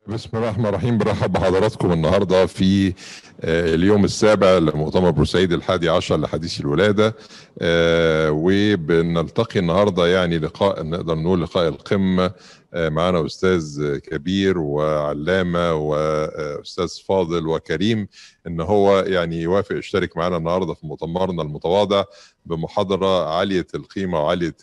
بسم الله الرحمن الرحيم برحب بحضراتكم النهارده في اليوم السابع لمؤتمر بورسعيد الحادي عشر لحديث الولاده وبنلتقي النهارده يعني لقاء نقدر نقول لقاء القمه معانا استاذ كبير وعلامه واستاذ فاضل وكريم ان هو يعني يوافق يشترك معنا النهارده في مؤتمرنا المتواضع بمحاضره عاليه القيمه وعاليه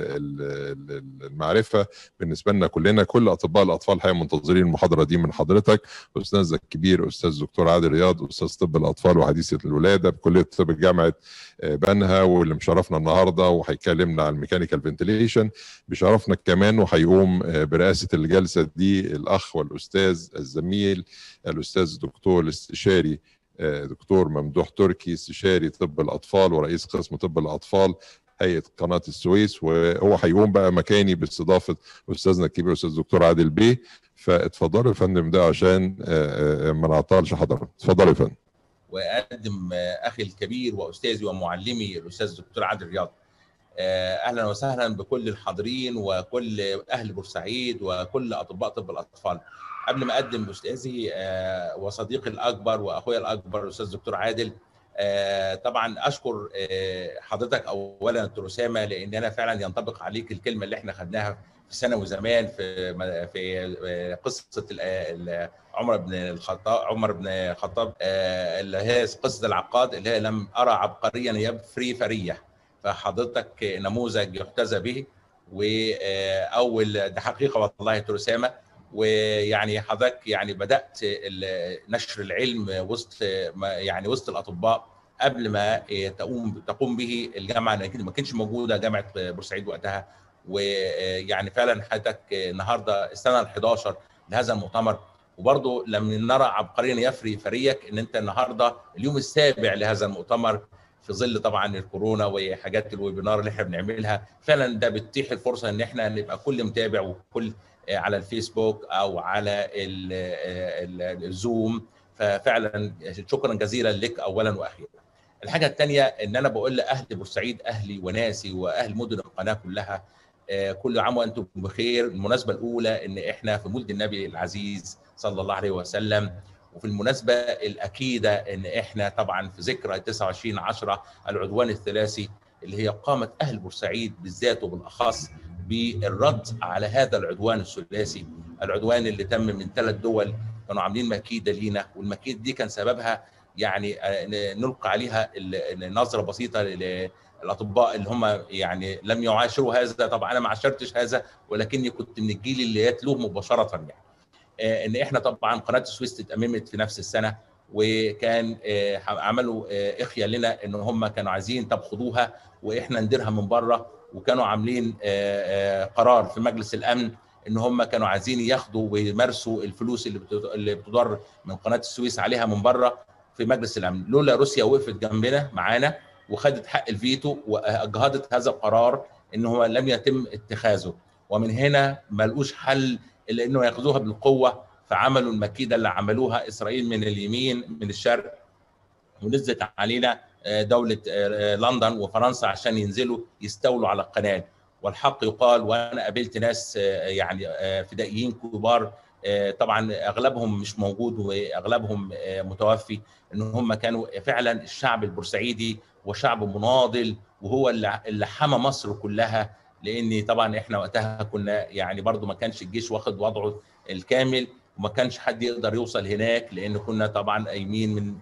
المعرفه بالنسبه لنا كلنا كل اطباء الاطفال الحقيقه منتظرين المحاضره دي من حضرتك استاذنا الكبير استاذ دكتور عادل رياض استاذ طب الاطفال وحديثه الولاده بكليه طب جامعه بنها واللي مشرفنا النهارده وهيكلمنا عن الميكانيكال فنتليشن بشرفنا كمان وهيقوم برئاسه الجلسه دي الاخ والاستاذ الزميل الاستاذ الدكتور الاستشاري دكتور ممدوح تركي استشاري طب الاطفال ورئيس قسم طب الاطفال هيئه قناه السويس وهو هيقوم بقى مكاني باستضافه استاذنا الكبير استاذ الدكتور عادل بيه فاتفضلوا يا فندم ده عشان ما نعطلش حضرتك اتفضلوا يا فندم واقدم اخي الكبير واستاذي ومعلمي الاستاذ الدكتور عادل رياض اهلا وسهلا بكل الحاضرين وكل اهل بورسعيد وكل اطباء طب الاطفال قبل ما اقدم استاذي وصديقي الاكبر واخويا الاكبر الاستاذ الدكتور عادل طبعا اشكر حضرتك اولا دكتور اسامه لان انا فعلا ينطبق عليك الكلمه اللي احنا خدناها في ثانوي زمان في في قصه عمر بن الخطاب عمر بن الخطاب اللي هي قصه العقاد اللي هي لم ارى عبقريا يبفري فريه فحضرتك نموذج يحتذى به واول ده حقيقه والله دكتور اسامه ويعني حضرتك يعني بدات نشر العلم وسط يعني وسط الاطباء قبل ما تقوم تقوم به الجامعه لان ما كانش موجوده جامعه بورسعيد وقتها ويعني فعلا حضرتك النهارده السنه ال 11 لهذا المؤتمر وبرضه لم نرى عبقريا يفري فريق ان انت النهارده اليوم السابع لهذا المؤتمر في ظل طبعا الكورونا وحاجات الويبينار اللي احنا بنعملها فعلا ده بتتيح الفرصه ان احنا نبقى كل متابع وكل على الفيسبوك او على الزوم ففعلا شكرا جزيلا لك اولا واخيرا. الحاجه الثانيه ان انا بقول لاهل بورسعيد اهلي وناسي واهل مدن القناه كلها كل عام وانتم بخير المناسبه الاولى ان احنا في مولد النبي العزيز صلى الله عليه وسلم وفي المناسبه الاكيده ان احنا طبعا في ذكرى 29 10 العدوان الثلاثي اللي هي قامت اهل بورسعيد بالذات وبالاخص بالرد على هذا العدوان الثلاثي العدوان اللي تم من ثلاث دول كانوا عاملين مكيده لينا والمكيده دي كان سببها يعني نلقى عليها نظره بسيطه للاطباء اللي هم يعني لم يعاشروا هذا طبعا انا ما عاشرتش هذا ولكني كنت من الجيل اللي يتلوه مباشره يعني ان احنا طبعا قناه السويس اتأممت في نفس السنه وكان عملوا اخيا لنا ان هم كانوا عايزين طب خدوها واحنا نديرها من بره وكانوا عاملين قرار في مجلس الامن ان هم كانوا عايزين ياخدوا ويمارسوا الفلوس اللي اللي بتدر من قناه السويس عليها من بره في مجلس الامن لولا روسيا وقفت جنبنا معانا وخدت حق الفيتو واجهضت هذا القرار ان هو لم يتم اتخاذه ومن هنا ما لقوش حل الا انه ياخذوها بالقوه فعملوا المكيده اللي عملوها اسرائيل من اليمين من الشرق ونزلت علينا دوله لندن وفرنسا عشان ينزلوا يستولوا على القناه والحق يقال وانا قابلت ناس يعني فدائيين كبار طبعا اغلبهم مش موجود واغلبهم متوفي ان هم كانوا فعلا الشعب البورسعيدي وشعب مناضل وهو اللي حمى مصر كلها لان طبعا احنا وقتها كنا يعني برضو ما كانش الجيش واخد وضعه الكامل وما كانش حد يقدر يوصل هناك لان كنا طبعا قايمين من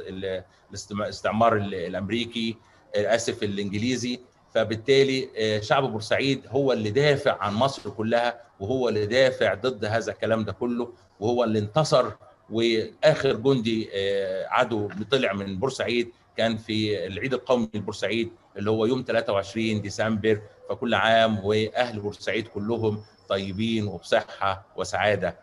الاستعمار الامريكي اسف الانجليزي فبالتالي شعب بورسعيد هو اللي دافع عن مصر كلها وهو اللي دافع ضد هذا الكلام ده كله وهو اللي انتصر واخر جندي عدو طلع من بورسعيد كان في العيد القومي لبورسعيد اللي هو يوم 23 ديسمبر فكل عام واهل بورسعيد كلهم طيبين وبصحه وسعاده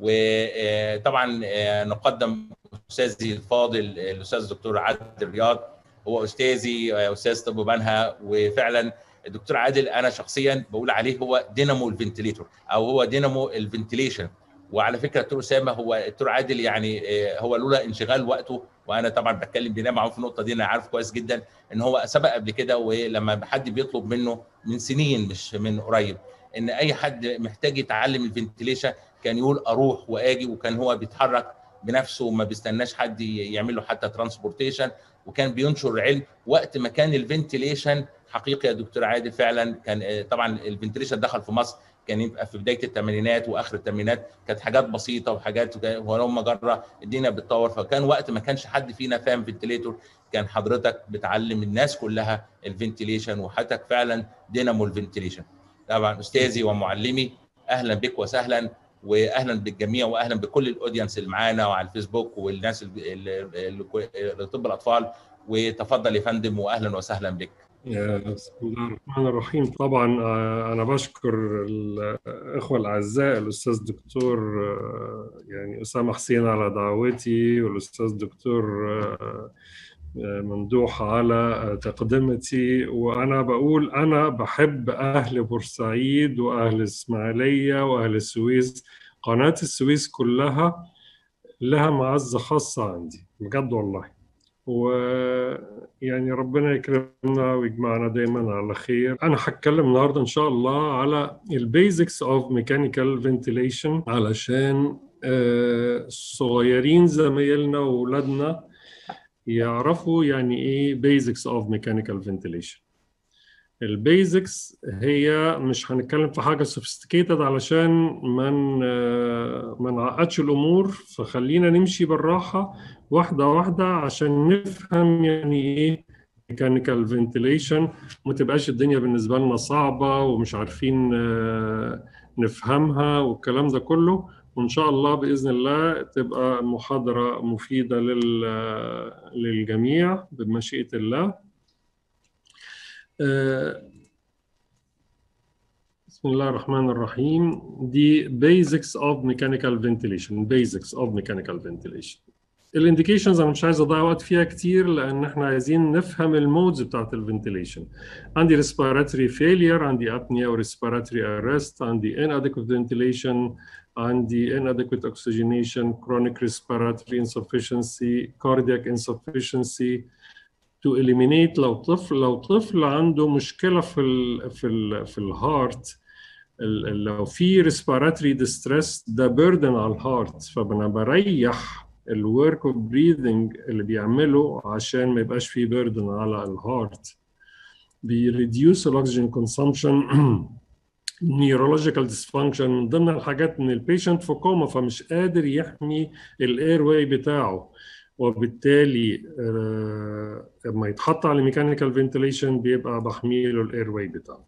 وطبعا نقدم استاذي الفاضل الاستاذ الدكتور عادل رياض هو استاذي استاذ طب بنها وفعلا الدكتور عادل انا شخصيا بقول عليه هو دينامو الفنتليتور او هو دينامو الفنتليشن وعلى فكره الدكتور اسامه هو الدكتور عادل يعني هو لولا انشغال وقته وانا طبعا بتكلم بناء معاه في النقطه دي انا عارف كويس جدا ان هو سبق قبل كده ولما حد بيطلب منه من سنين مش من قريب ان اي حد محتاج يتعلم الفنتليشن كان يقول اروح واجي وكان هو بيتحرك بنفسه وما بيستناش حد يعمل له حتى ترانسبورتيشن وكان بينشر علم وقت ما كان الفنتليشن حقيقي يا دكتور عادل فعلا كان طبعا الفنتليشن دخل في مصر كان يبقى في بدايه الثمانينات واخر الثمانينات كانت حاجات بسيطه وحاجات ولما جرى الدنيا بتطور فكان وقت ما كانش حد فينا فاهم فنتليتور كان حضرتك بتعلم الناس كلها الفنتليشن وحضرتك فعلا دينامو الفنتليشن طبعا استاذي ومعلمي اهلا بك وسهلا واهلا بالجميع واهلا بكل الاودينس اللي معانا وعلى الفيسبوك والناس اللي طب الاطفال وتفضل يا فندم واهلا وسهلا بك بسم الله الرحمن الرحيم طبعا انا بشكر الاخوه الاعزاء الاستاذ دكتور يعني اسامه حسين على دعوتي والاستاذ دكتور ممدوح على تقدمتي وانا بقول انا بحب اهل بورسعيد واهل الاسماعيليه واهل السويس قناه السويس كلها لها معزه خاصه عندي بجد والله ويعني ربنا يكرمنا ويجمعنا دايما على خير انا هتكلم النهارده ان شاء الله على البيزكس اوف ميكانيكال فنتيليشن علشان صغيرين زمايلنا واولادنا يعرفوا يعني ايه basics of mechanical ventilation البيزكس هي مش هنتكلم في حاجه sophisticated علشان ما ما نعقدش الامور فخلينا نمشي بالراحه واحده واحده عشان نفهم يعني ايه mechanical ventilation وما تبقاش الدنيا بالنسبه لنا صعبه ومش عارفين نفهمها والكلام ده كله وان شاء الله باذن الله تبقى محاضره مفيده للجميع بمشيئه الله بسم الله الرحمن الرحيم دي basics of mechanical ventilation basics of mechanical ventilation الانديكيشنز انا مش عايز اضيع وقت فيها كتير لان احنا عايزين نفهم المودز بتاعت الفنتيليشن عندي respiratory failure عندي apnea و respiratory arrest عندي inadequate ventilation عندي inadequate oxygenation chronic respiratory insufficiency cardiac insufficiency to eliminate لو طفل لو طفل عنده مشكله في ال في ال في الهارت لو في respiratory distress ده burden على الهارت فانا بريح الورك اوف بريذنج اللي بيعمله عشان ما يبقاش فيه بيردن على الهارت بيريديوس الاكسجين كونسامشن نيورولوجيكال ديسفانكشن من ضمن الحاجات ان البيشنت في كوما فمش قادر يحمي الاير واي بتاعه وبالتالي لما يتحط على ميكانيكال فنتيليشن بيبقى بحمي له الاير واي بتاعه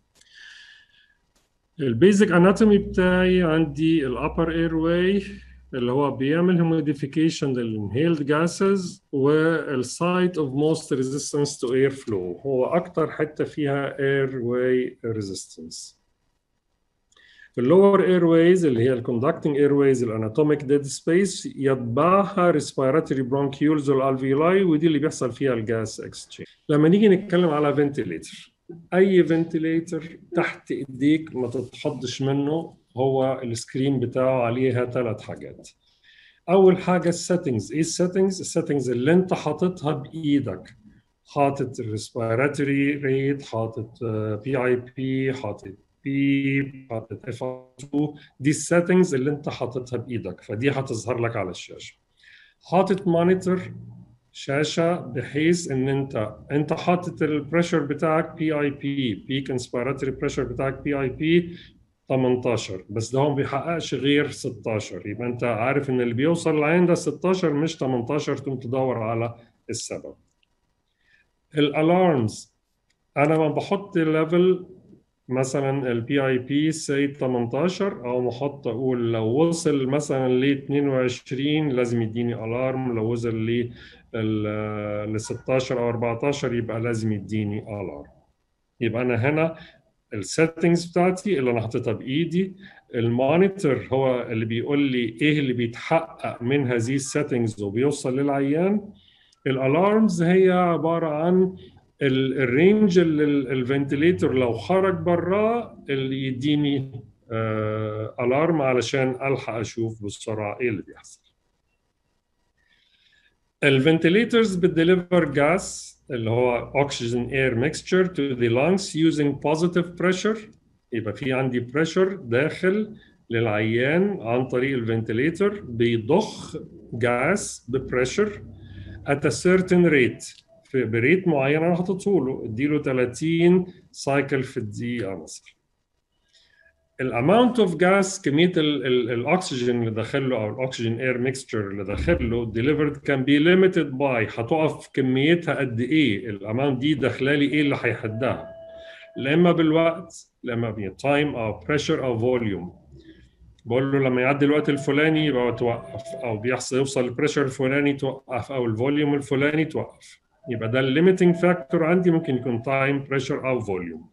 البيزك اناتومي بتاعي عندي الابر اير واي اللي هو بيعمل هيموديفيكيشن للانهيلد جاسز والسايت اوف موست ريزيستنس تو اير فلو هو اكتر حته فيها اير واي ريزيستنس اللور اير ويز اللي هي الكوندكتنج اير ويز الاناتوميك ديد سبيس يتبعها ريسبيراتوري برونكيولز والالفيولاي ودي اللي بيحصل فيها الجاس اكسشينج لما نيجي نتكلم على فنتيليتر اي فنتيليتر تحت ايديك ما تتخضش منه هو السكرين بتاعه عليها ثلاث حاجات اول حاجه السيتنجز ايه السيتنجز السيتنجز اللي انت حاططها بايدك حاطط الريسبيراتوري ريت حاطط بي اي بي حاطط بي حاطط اف 2 دي السيتنجز اللي انت حاططها بايدك فدي هتظهر لك على الشاشه حاطط مونيتور شاشه بحيث ان انت انت حاطط البريشر بتاعك بي اي بي بيك انسبيراتوري بريشر بتاعك بي اي بي 18 بس ده هو ما بيحققش غير 16 يبقى انت عارف ان اللي بيوصل لعين ده 16 مش 18 تقوم تدور على السبب الالارمز انا ما بحط ليفل مثلا البي اي بي سي 18 او بحط اقول لو وصل مثلا ل 22 لازم يديني الارم لو وصل ل ل 16 او 14 يبقى لازم يديني الارم يبقى انا هنا السيتنجز بتاعتي اللي انا حاططها بايدي المونيتور هو اللي بيقول لي ايه اللي بيتحقق من هذه السيتنجز وبيوصل للعيان الالارمز هي عباره عن الرينج اللي الفنتليتور لو خرج براه اللي يديني الارم علشان الحق اشوف بسرعه ايه اللي بيحصل الفنتليتورز بتديليفر جاس اللي هو oxygen air mixture to the lungs using positive pressure يبقى في عندي بريشر داخل للعيان عن طريق الفنتليتر بيضخ جاس ببريشر at a certain rate في بريت معين انا حاططه له اديله 30 سايكل في الدقيقه مثلا الاماونت اوف جاس كميه ال ال الاكسجين اللي داخل له او الاكسجين اير ميكستشر اللي داخل له ديليفرد كان بي ليميتد باي هتقف كميتها قد ايه الاماونت دي داخله لي ايه اللي هيحدها لا اما بالوقت لا اما بتايم او بريشر او فوليوم بقول له لما يعدي الوقت الفلاني يبقى توقف او بيحصل يوصل البريشر الفلاني توقف او الفوليوم الفلاني توقف يبقى ده الليميتنج فاكتور عندي ممكن يكون تايم بريشر او فوليوم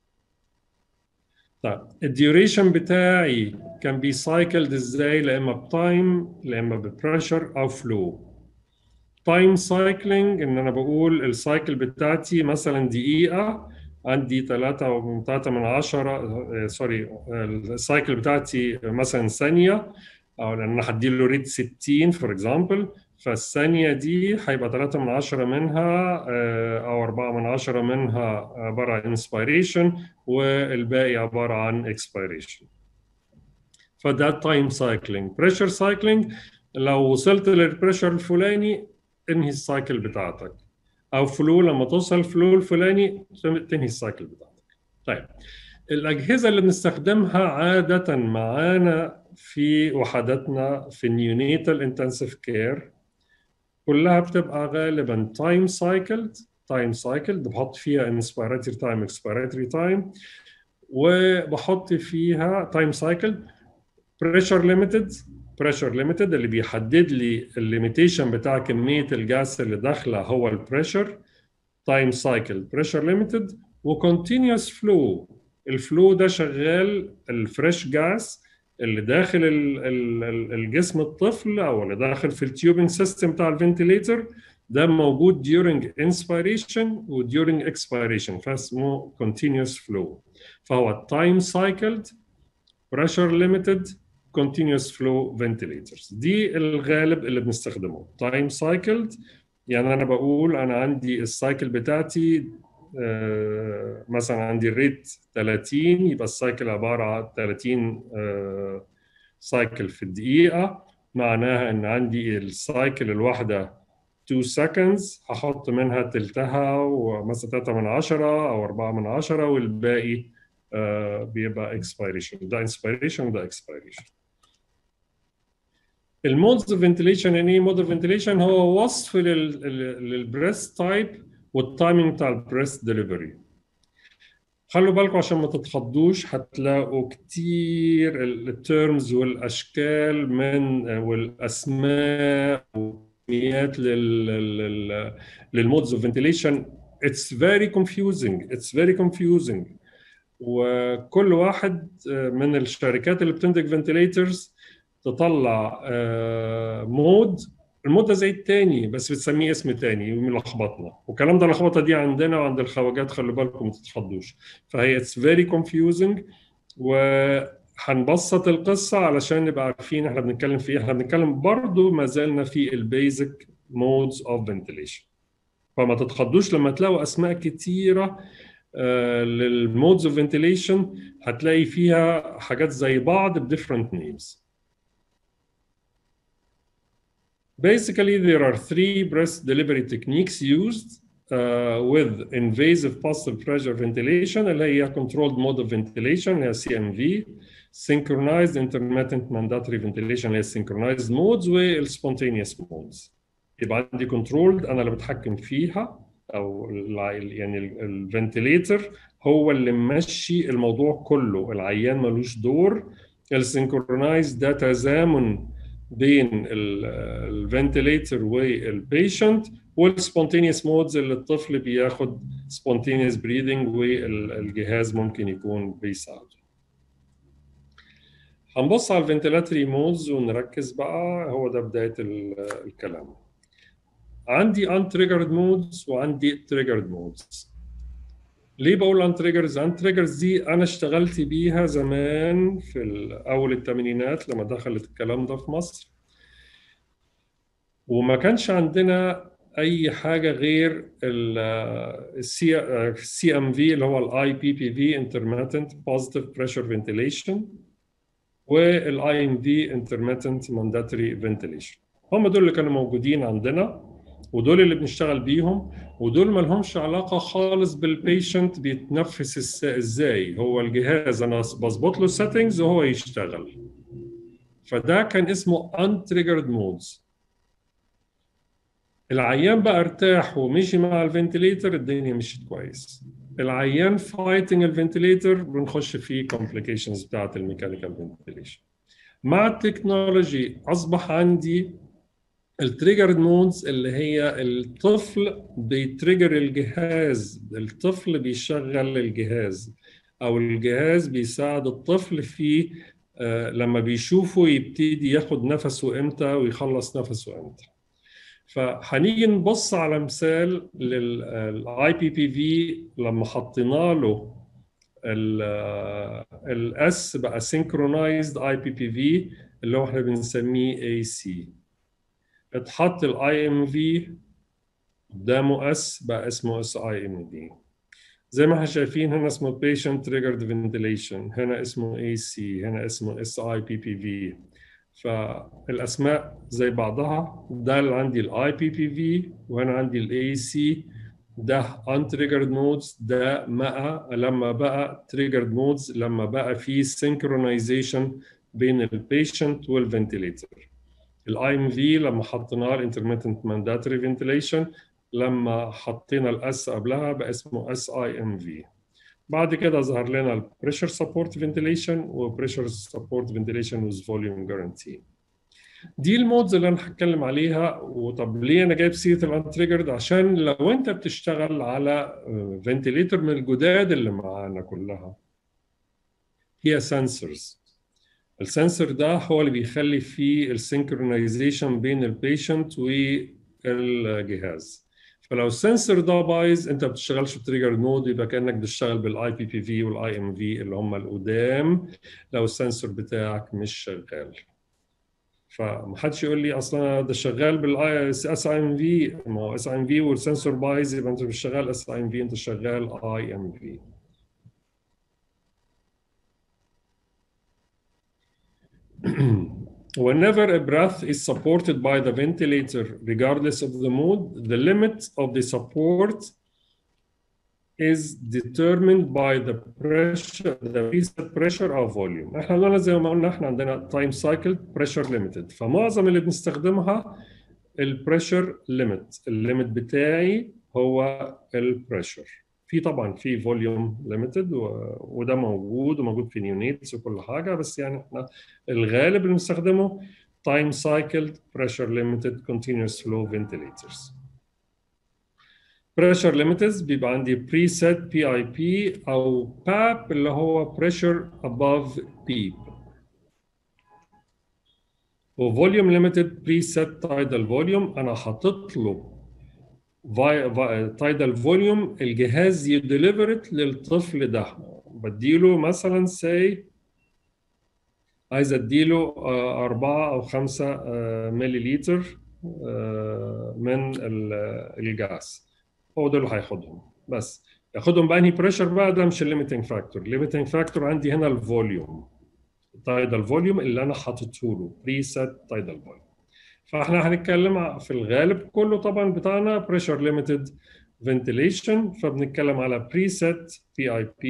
طيب الديوريشن بتاعي كان بي سايكلد ازاي لا اما بتايم لا اما ببريشر او فلو تايم سايكلينج ان انا بقول السايكل بتاعتي مثلا دقيقه عندي 3 و 3 من 10 سوري السايكل بتاعتي مثلا ثانيه او لان انا هدي له ريت 60 فور اكزامبل فالثانيه دي هيبقى 3 من 10 منها او 4 من 10 منها عباره عن انسبيريشن والباقي عباره عن اكسبيريشن فده تايم سايكلينج بريشر سايكلينج لو وصلت للبريشر الفلاني انهي السايكل بتاعتك او فلو لما توصل الفلو الفلاني تنهي السايكل بتاعتك طيب الاجهزه اللي بنستخدمها عاده معانا في وحداتنا في النيونيتال انتنسيف كير كلها بتبقى غالبا تايم سايكلد تايم سايكلد بحط فيها انسبيراتوري تايم اكسبيراتوري تايم وبحط فيها تايم سايكل بريشر ليميتد بريشر ليميتد اللي بيحدد لي الليميتيشن بتاع كميه الجاس اللي داخله هو البريشر تايم سايكل بريشر ليميتد وكونتينوس فلو الفلو ده شغال الفريش جاس اللي داخل الجسم الطفل او اللي داخل في التيوبنج سيستم بتاع الفنتليتر ده موجود during inspiration و during expiration فاسمه continuous flow فهو time cycled pressure limited continuous flow ventilators دي الغالب اللي بنستخدمه time cycled يعني انا بقول انا عندي السايكل بتاعتي آه مثلا عندي الريت 30 يبقى السايكل عباره عن 30 آه سايكل في الدقيقه معناها ان عندي السايكل الواحده 2 seconds هحط منها تلتها ومثلا 3 من 10 او 4 من 10 والباقي آه بيبقى expiration ده inspiration وده expiration المودز اوف فنتيليشن يعني ايه مود اوف فنتيليشن هو وصف للبريست تايب والتايمينج بتاع البريست ديليفري خلوا بالكم عشان ما تتخضوش هتلاقوا كتير التيرمز والاشكال من والاسماء والكميات لل للمودز اوف فنتيليشن اتس فيري confusing اتس فيري confusing وكل واحد من الشركات اللي بتنتج فنتيليترز تطلع مود المود ده زي التاني بس بتسميه اسم تاني وملخبطنا والكلام ده اللخبطه دي عندنا وعند الخواجات خلي بالكم ما تتخضوش فهي اتس فيري كونفيوزنج وهنبسط القصه علشان نبقى عارفين احنا بنتكلم في ايه احنا بنتكلم برضو ما زلنا في البيزك مودز اوف فنتيليشن فما تتخضوش لما تلاقوا اسماء كتيره للمودز اوف فنتيليشن هتلاقي فيها حاجات زي بعض بديفرنت نيمز Basically, there are three breast delivery techniques used uh, with invasive pulsed pressure ventilation اللي هي controlled mode of ventilation اللي هي CMV, synchronized intermittent mandatory ventilation اللي هي synchronized modes والspontaneous modes. يبقى عندي controlled أنا اللي بتحكم فيها أو يعني الفنتليتر هو اللي ممشي الموضوع كله العيان ملوش دور السynchronized ده تزامن بين الفنتليتر والبيشنت والسبونتينيوس مودز اللي الطفل بياخد سبونتينيوس بريدنج والجهاز ممكن يكون بيساعده. هنبص على الفنتلاتري مودز ونركز بقى هو ده بدايه الكلام. عندي untriggered modes وعندي triggered modes. ليه بقول untriggers؟ untriggers دي انا اشتغلت بيها زمان في اول الثمانينات لما دخلت الكلام ده في مصر وما كانش عندنا اي حاجه غير السي السي ام في اللي هو الاي بي بي في intermittent positive pressure ventilation والاي ام في intermittent mandatory ventilation هم دول اللي كانوا موجودين عندنا ودول اللي بنشتغل بيهم ودول ما لهمش علاقه خالص بالبيشنت بيتنفس ازاي هو الجهاز انا بظبط له السيتنجز وهو يشتغل فده كان اسمه untriggered modes العيان بقى ارتاح ومشي مع الفنتليتر الدنيا مشيت كويس العيان فايتنج الفنتليتر بنخش في complications بتاعت الميكانيكال فنتليشن مع التكنولوجي اصبح عندي التريجرد مودز اللي هي الطفل بيتريجر الجهاز الطفل بيشغل الجهاز او الجهاز بيساعد الطفل في آه لما بيشوفه يبتدي ياخد نفسه امتى ويخلص نفسه امتى فهنيجي نبص على مثال للاي بي بي في لما حطينا له الاس بقى سينكرونايزد اي بي بي في اللي هو احنا بنسميه اي سي اتحط الاي ام في قدامه اس بقى اسمه اس اي ام دي زي ما احنا شايفين هنا اسمه patient triggered ventilation هنا اسمه اي سي هنا اسمه اس اي بي بي في فالاسماء زي بعضها ده اللي عندي الاي بي بي في وهنا عندي الاي سي ده untriggered modes ده بقى لما بقى triggered modes لما بقى في synchronization بين البيشنت والفنتليتر الاي ام في لما حطيناه الانترميتنت مانداتوري فنتليشن لما حطينا الاس قبلها بقى اسمه اس اي ام في بعد كده ظهر لنا البريشر سبورت فنتليشن وبريشر سبورت فنتليشن ويز فوليوم جارانتي دي المودز اللي انا هتكلم عليها وطب ليه انا جايب سيره الانتريجرد عشان لو انت بتشتغل على فنتليتر من الجداد اللي معانا كلها هي سنسورز السنسور ده هو اللي بيخلي فيه السينكرونايزيشن بين البيشنت والجهاز فلو السنسور ده بايظ انت ما بتشتغلش بتريجر نود يبقى كانك بتشتغل بالاي بي بي في والاي ام في اللي هم القدام لو السنسور بتاعك مش شغال فمحدش يقول لي اصلا ده شغال بالاي اس اي ام في ما هو اس اي ام في والسنسور بايظ يبقى انت مش شغال اس اي ام في انت شغال اي ام في Whenever a breath is supported by the ventilator, regardless of the mode, the limit of the support is determined by the pressure, the preset pressure or volume. احنا قلنا زي ما قلنا احنا عندنا time cycle pressure limited فمعظم اللي بنستخدمها البريشر ليميت الليميت بتاعي هو البريشر في طبعا في فوليوم ليميتد وده موجود وموجود في نيونيتس وكل حاجه بس يعني احنا الغالب اللي بنستخدمه time cycled pressure limited continuous flow ventilators pressure limiters بيبقى عندي preset PIP او PAP اللي هو pressure above PEEP و volume limited preset tidal volume انا حاطط له تايدال فوليوم الجهاز يديليفرت للطفل ده بديله مثلا سي عايز اديله أربعة أو خمسة ملي لتر من الجاز هو ده اللي هياخدهم بس ياخدهم بأنهي بريشر بقى ده مش الليميتنج فاكتور الليميتنج فاكتور عندي هنا الفوليوم التايدال فوليوم اللي أنا حاطته له بريسيت تايدال فوليوم فاحنا هنتكلم في الغالب كله طبعا بتاعنا pressure limited ventilation فبنتكلم على preset PIP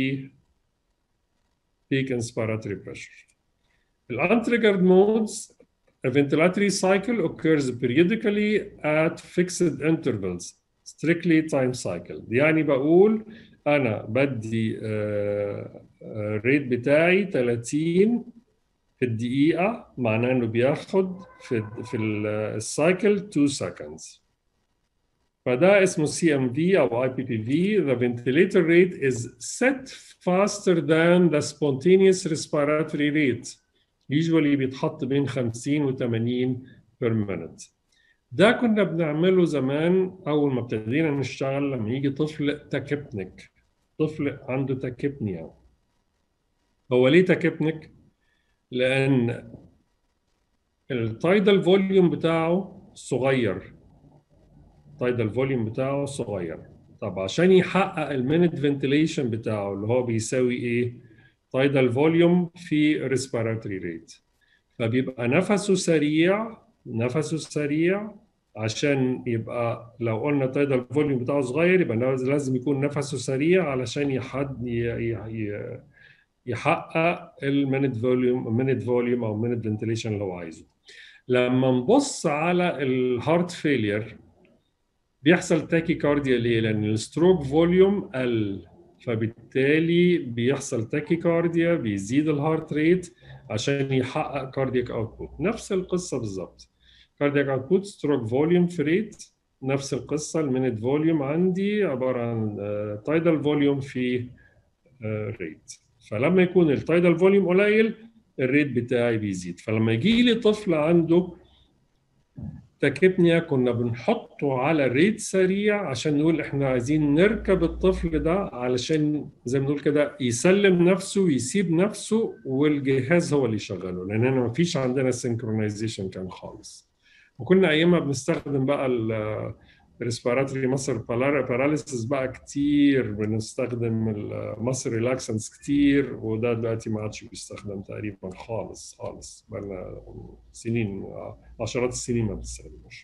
peak inspiratory pressure. The untriggered modes a ventilatory cycle occurs periodically at fixed intervals strictly time cycle يعني بقول انا بدي الريت بتاعي 30 في الدقيقة معناه إنه بياخد في في السايكل 2 seconds. فده اسمه CMV أو IPPV. The ventilator rate is set faster than the spontaneous respiratory rate. Usually بيتحط بين 50 و 80 per minute. ده كنا بنعمله زمان أول ما ابتدينا نشتغل لما يجي طفل تاكيبنيك. طفل عنده تاكيبنيا. هو ليه تاكيبنيك؟ لان التايدال فوليوم بتاعه صغير التايدال فوليوم بتاعه صغير طب عشان يحقق المينت فنتيليشن بتاعه اللي هو بيساوي ايه تايدال فوليوم في ريسبيراتوري ريت فبيبقى نفسه سريع نفسه سريع عشان يبقى لو قلنا تايدال فوليوم بتاعه صغير يبقى لازم يكون نفسه سريع علشان يحد يحقق المينت فوليوم المينت فوليوم او المينت فنتيليشن اللي هو عايزه لما نبص على الهارت فيلير بيحصل تاكي كارديا ليه؟ لان الستروك فوليوم قل فبالتالي بيحصل تاكي كارديا بيزيد الهارت ريت عشان يحقق كاردياك اوتبوت نفس القصه بالظبط كاردياك اوتبوت ستروك فوليوم في ريت نفس القصه المينت فوليوم عندي عباره عن تايدال فوليوم في ريت فلما يكون التايدال فوليوم قليل الريت بتاعي بيزيد فلما يجي لي طفل عنده تاكيبنيا كنا بنحطه على ريت سريع عشان نقول احنا عايزين نركب الطفل ده علشان زي ما نقول كده يسلم نفسه ويسيب نفسه والجهاز هو اللي يشغله لان انا ما فيش عندنا سينكرونايزيشن كان خالص وكنا ايامها بنستخدم بقى الريسبيراتوري مصر باراليسيس بقى كتير بنستخدم المصر ريلاكسنس كتير وده دلوقتي ما عادش بيستخدم تقريبا خالص خالص بقى سنين عشرات السنين ما بنستخدموش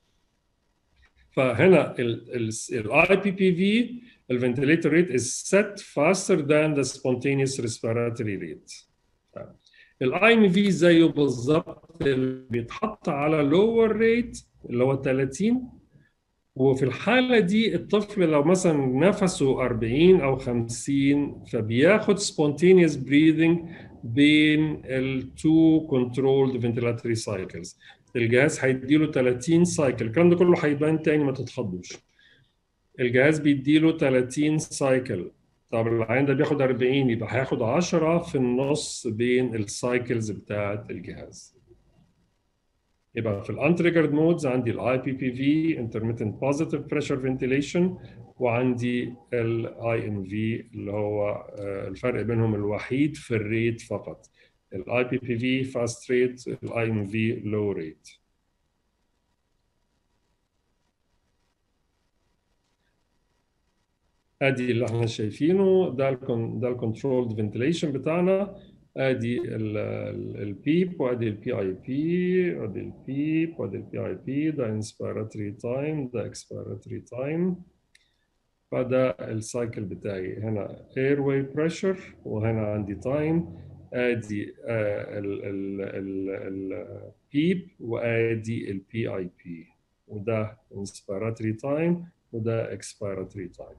فهنا الاي بي بي في الفنتليتور ريت is set faster than the spontaneous respiratory rate الاي ام في زيه بالظبط بيتحط على لور ريت اللي هو 30 وفي الحالة دي الطفل لو مثلا نفسه 40 أو 50 فبياخد spontaneous breathing بين ال two controlled ventilatory cycles الجهاز هيديله 30 سايكل الكلام ده كله هيبان تاني ما تتخضوش الجهاز بيديله 30 سايكل طب العين ده بياخد 40 يبقى هياخد 10 في النص بين السايكلز بتاعت الجهاز يبقى في الانتريجرد مودز عندي الاي بي بي في intermittent positive pressure ventilation وعندي الاي ام في اللي هو الفرق بينهم الوحيد في الريت فقط الاي بي بي في فاست ريت الاي ام في لو ريت ادي اللي احنا شايفينه ده ال ده الكنترولد فنتيليشن بتاعنا ادي البيب وادي البي اي بي وادي البيب وادي البي اي بي ده انسبيراتوري تايم ده اكسبيراتوري تايم فده السايكل بتاعي هنا اير واي بريشر وهنا عندي تايم ادي البيب وادي البي اي بي وده انسبيراتوري تايم وده اكسبيراتوري تايم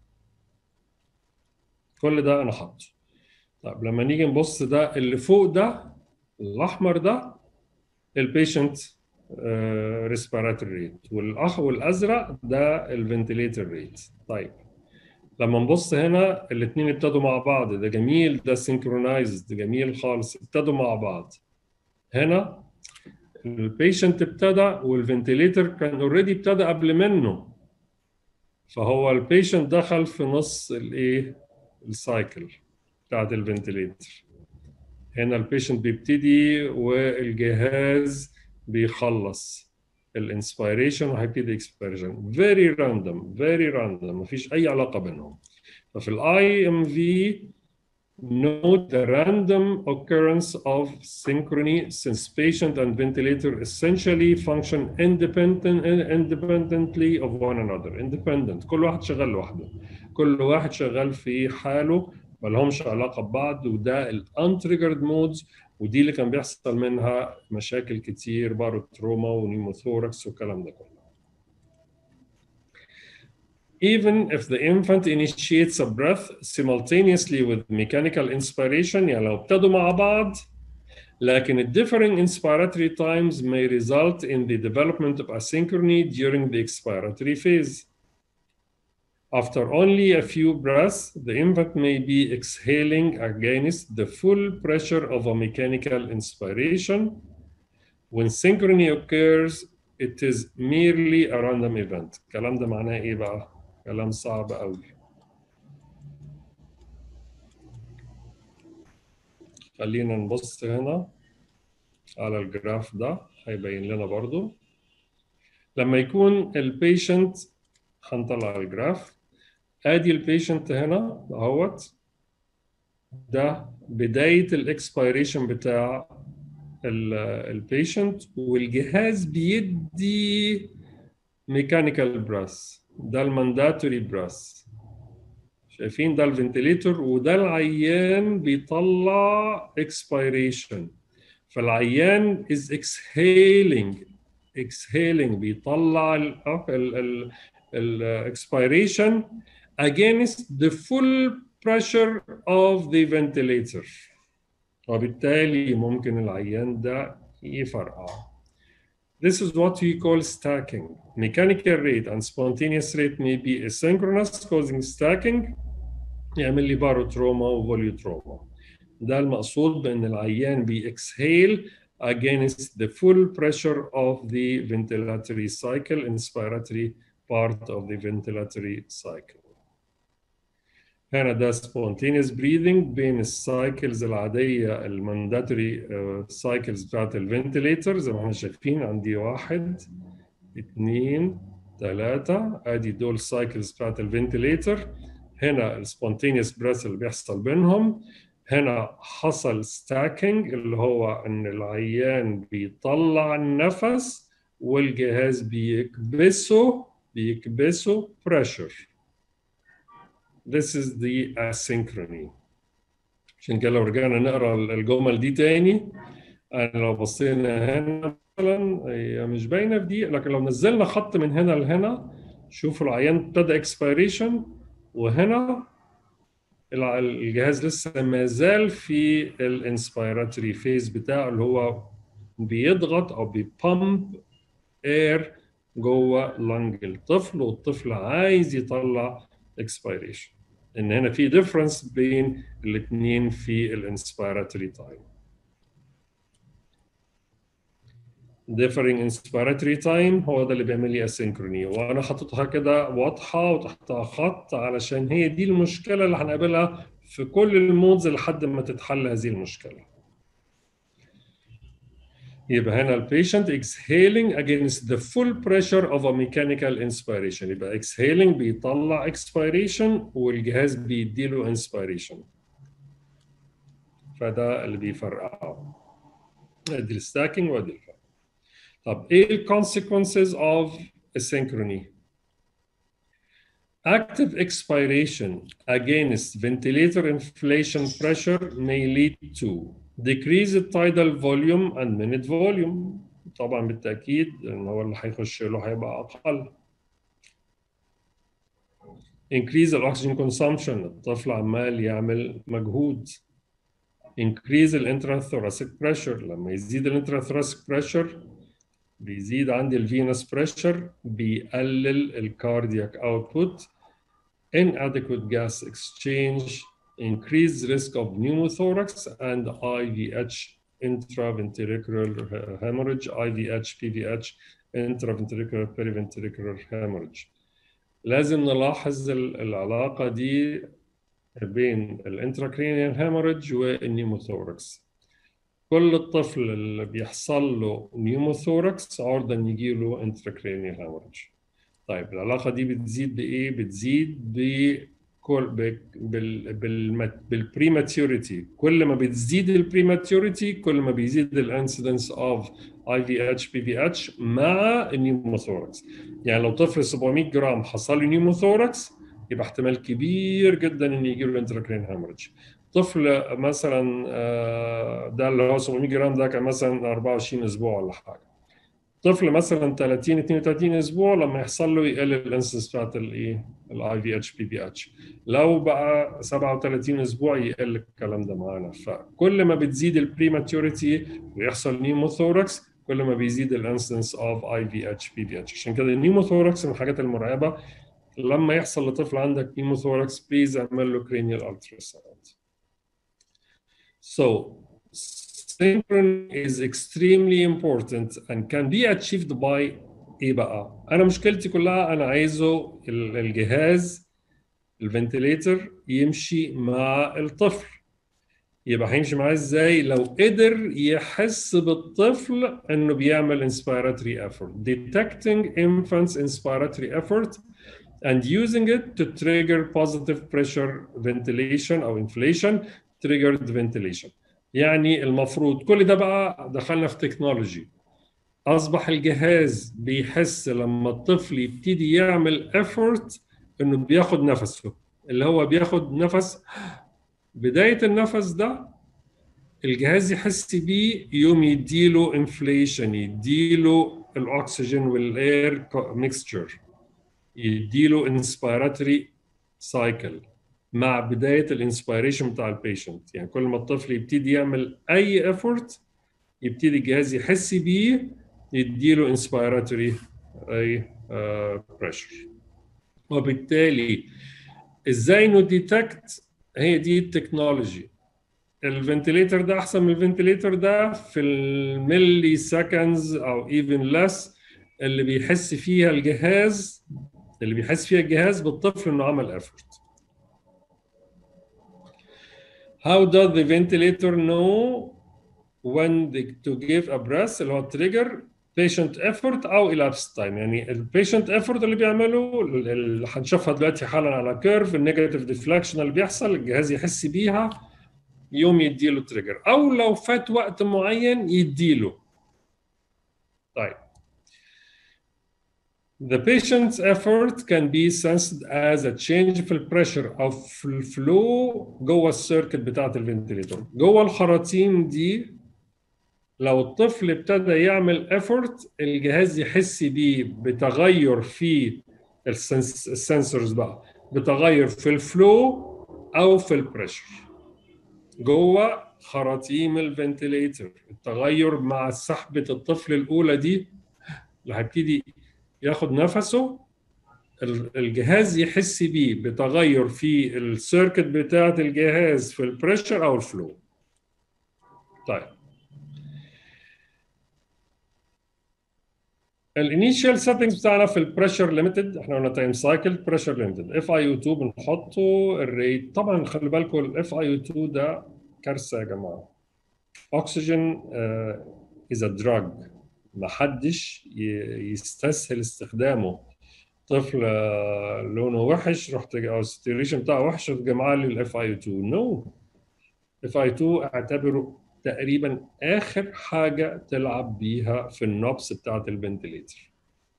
كل ده انا حاطه طب لما نيجي نبص ده اللي فوق ده الاحمر ده البيشنت ريسبيراتوري ريت والاخ والازرق ده الفنتليتر ريت طيب لما نبص هنا الاثنين ابتدوا مع بعض ده جميل ده سينكرونايزد جميل خالص ابتدوا مع بعض هنا البيشنت ابتدى والفنتليتر كان اوريدي ابتدى قبل منه فهو البيشنت دخل في نص الايه السايكل بتاعت الفنتليتر هنا البيشنت بيبتدي والجهاز بيخلص الانسبيريشن وهيبتدي اكسبيريشن فيري راندوم فيري راندوم مفيش اي علاقه بينهم ففي الاي ام في note the random occurrence of synchrony since patient and ventilator essentially function independent independently of one another independent كل واحد شغال لوحده كل واحد شغال في حاله ما لهمش علاقه ببعض وده الانتريجرد مودز ودي اللي كان بيحصل منها مشاكل كتير باروتروما ونيموثوركس والكلام ده كله Even if the infant initiates a breath simultaneously with mechanical inspiration يعني لو ابتدوا مع بعض لكن the differing inspiratory times may result in the development of asynchrony during the expiratory phase. After only a few breaths, the infant may be exhaling against the full pressure of a mechanical inspiration. When synchrony occurs, it is merely a random event. الكلام ده معناه ايه بقى؟ كلام صعب قوي. خلينا نبص هنا على الجراف ده هيبين لنا برضو. لما يكون البيشنت هنطلع الجراف ادي البيشنت هنا اهوت ده بدايه الاكسبيريشن بتاع البيشنت والجهاز بيدي ميكانيكال براس ده المانداتوري براس شايفين ده الفنتليتور وده العيان بيطلع اكسبيريشن فالعيان is exhaling exhaling بيطلع ال ال expiration against the full pressure of the ventilator وبالتالي ممكن العيان ده يفرقع This is what we call stacking. Mechanical rate and spontaneous rate may be asynchronous causing stacking يعمل لي باروتروما وفوليوتروما. ده المقصود بأن العيان بيكسهيل against the full pressure of the ventilatory cycle, inspiratory part of the ventilatory cycle. هنا ده spontaneous breathing بين السايكلز العادية المانداتوري سايكلز بتاعت الفنتليتر زي ما احنا شايفين عندي واحد اثنين ثلاثة ادي دول السايكلز بتاعت الفنتليتر هنا السبونتينيوس بريث اللي بيحصل بينهم هنا حصل ستاكينج اللي هو ان العيان بيطلع النفس والجهاز بيكبسه بيكبسه pressure This is the asynchrony. عشان كده لو رجعنا نقرا الجمل دي تاني انا لو بصينا هنا مثلا هي مش باينه في دي لكن لو نزلنا خط من هنا لهنا شوفوا العيان ابتدى اكسبيريشن وهنا الجهاز لسه ما زال في الانسبيراتوري فيز بتاعه اللي هو بيضغط او بيبامب اير جوه لنج الطفل والطفل عايز يطلع expiration ان هنا في difference بين الاثنين في الانسبيراتوري تايم differing inspiratory time هو ده اللي بيعمل لي اسينكروني وانا حاططها كده واضحه وتحتها خط علشان هي دي المشكله اللي هنقابلها في كل المودز لحد ما تتحل هذه المشكله يبقى هنا البيشنت exhaling against the full pressure of a mechanical inspiration يبقى exhaling بيطلع expiration والجهاز بيديله inspiration فده اللي بيفرقعه ادي الستاكينج وادي الفرق طب ايه ال consequences of asynchrony Active expiration against ventilator inflation pressure may lead to decrease the tidal volume and minute volume طبعا بالتاكيد ان هو اللي هيخش له هيبقى اقل increase the oxygen consumption الطفل عمال يعمل مجهود increase the intrathoracic pressure لما يزيد الانتراتhoracic pressure بيزيد عندي الفينوس بريشر بيقلل الكاردياك اوتبوت inadequate gas exchange increased risk of pneumothorax and IVH intraventricular hemorrhage IVH PVH intraventricular periventricular hemorrhage لازم نلاحظ العلاقة دي بين الانتراكرينيال hemorrhage والنيموثوركس كل الطفل اللي بيحصل له نيوموثوركس عرضة ان يجي له انتراكرينيال هامورج طيب العلاقة دي بتزيد بإيه؟ بتزيد بكل بال بال بالبريماتيوريتي كل ما بتزيد البريماتيوريتي كل ما بيزيد الانسيدنس اوف اي في اتش بي في اتش مع النيوموثوركس يعني لو طفل 700 جرام حصل له نيوموثوركس يبقى احتمال كبير جدا ان يجي له انتراكرين هامورج طفل مثلا ده اللي هو 700 جرام ده كان مثلا 24 اسبوع ولا حاجه طفل مثلا 30 32 اسبوع لما يحصل له يقل الانسنس بتاعت الايه الاي في اتش بي بي اتش لو بقى 37 اسبوع يقل الكلام ده معانا فكل ما بتزيد البريماتيوريتي ويحصل نيموثوركس كل ما بيزيد الانسنس اوف اي في اتش بي بي اتش عشان كده النيموثوركس من الحاجات المرعبه لما يحصل لطفل عندك نيموثوركس بليز اعمل له cranial ultrasound So, synchrony is extremely important and can be achieved by ايه بقى؟ انا مشكلتي كلها انا عايزه الجهاز الفنتليتر يمشي مع الطفل يبقى هيمشي معاه ازاي لو قدر يحس بالطفل انه بيعمل inspiratory effort detecting infants inspiratory effort and using it to trigger positive pressure ventilation او inflation triggered ventilation يعني المفروض كل ده بقى دخلنا في تكنولوجي اصبح الجهاز بيحس لما الطفل يبتدي يعمل effort انه بياخد نفسه اللي هو بياخد نفس بداية النفس ده الجهاز يحس بيه يوم يديله انفليشن يديله الاكسجين والاير ميكستشر يديله انسبيراتوري سايكل مع بدايه الانسبيريشن بتاع البيشنت يعني كل ما الطفل يبتدي يعمل اي افورت يبتدي الجهاز يحس بيه يديله انسبيراتوري اي بريشر وبالتالي ازاي نديتكت هي دي التكنولوجي الفنتليتر ده احسن من الفنتليتر ده في الملي سكندز او ايفن لس اللي بيحس فيها الجهاز اللي بيحس فيها الجهاز بالطفل انه عمل effort. How does the ventilator know when the, to give a breath اللي هو trigger patient effort او elapsed time يعني البيشنت effort اللي بيعمله اللي هنشوفها دلوقتي حالا على كيرف النيجاتيف ديفلكشن اللي بيحصل الجهاز يحس بيها يوم يديله تريجر او لو فات وقت معين يديله طيب The patient's effort can be sensed as a change في البريشر او في الفلو جوه السيركت بتاعت الفنتليتور جوه الخراطيم دي لو الطفل ابتدى يعمل effort الجهاز يحس بيه بتغير في السنسورز بقى بتغير في الفلو او في البريشر جوه خراطيم الفنتليتر التغير مع سحبة الطفل الأولى دي اللي هيبتدي ياخد نفسه الجهاز يحس بيه بتغير في السيركت بتاعة الجهاز في البريشر أو الفلو طيب الانيشال سيتنجز بتاعنا في البريشر ليميتد احنا قلنا تايم سايكل بريشر ليميتد اف اي يو 2 بنحطه الريت طبعا خلي بالكم الاف اي يو 2 ده كارثه يا جماعه اكسجين از ا دراج ما حدش يستسهل استخدامه طفل لونه وحش رحت او السيتويشن بتاعه وحش جمع لي الاف اي 2 نو اف اي 2 اعتبره تقريبا اخر حاجه تلعب بيها في النبس بتاعت الفنتليتر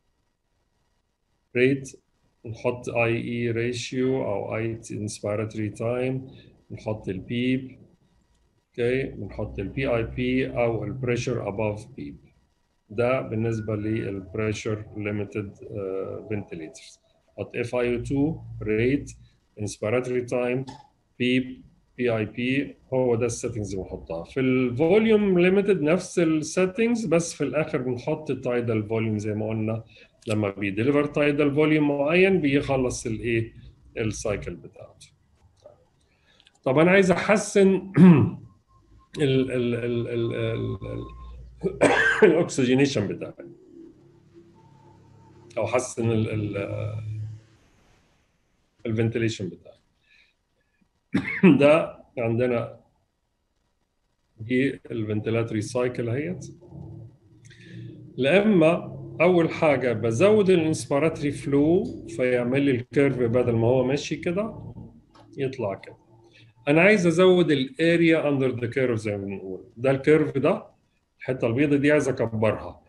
ريت نحط اي اي ريشيو او اي انسبيراتوري تايم نحط البيب اوكي بنحط البي اي بي او البريشر اباف بيب ده بالنسبه للبريشر ليميتد فنتليترز نحط اف اي 2 ريت انسبيراتوري تايم بيب بي اي بي هو ده السيتنجز اللي بنحطها في الفوليوم ليميتد نفس السيتنجز بس في الاخر بنحط التايدال فوليوم زي ما قلنا لما بيديليفر تايدال فوليوم معين بيخلص الايه السايكل بتاعته طب انا عايز احسن ال ال ال ال ال الاكسجينيشن بتاعي او احسن ال ال الفنتليشن بتاعي ده عندنا دي الفنتلاتري سايكل اهيت لاما اول حاجه بزود الانسبيراتري فلو فيعمل لي الكيرف بدل ما هو ماشي كده يطلع كده انا عايز ازود الاريا اندر ذا كيرف زي ما بنقول ده الكيرف ده الحته البيضاء دي عايز اكبرها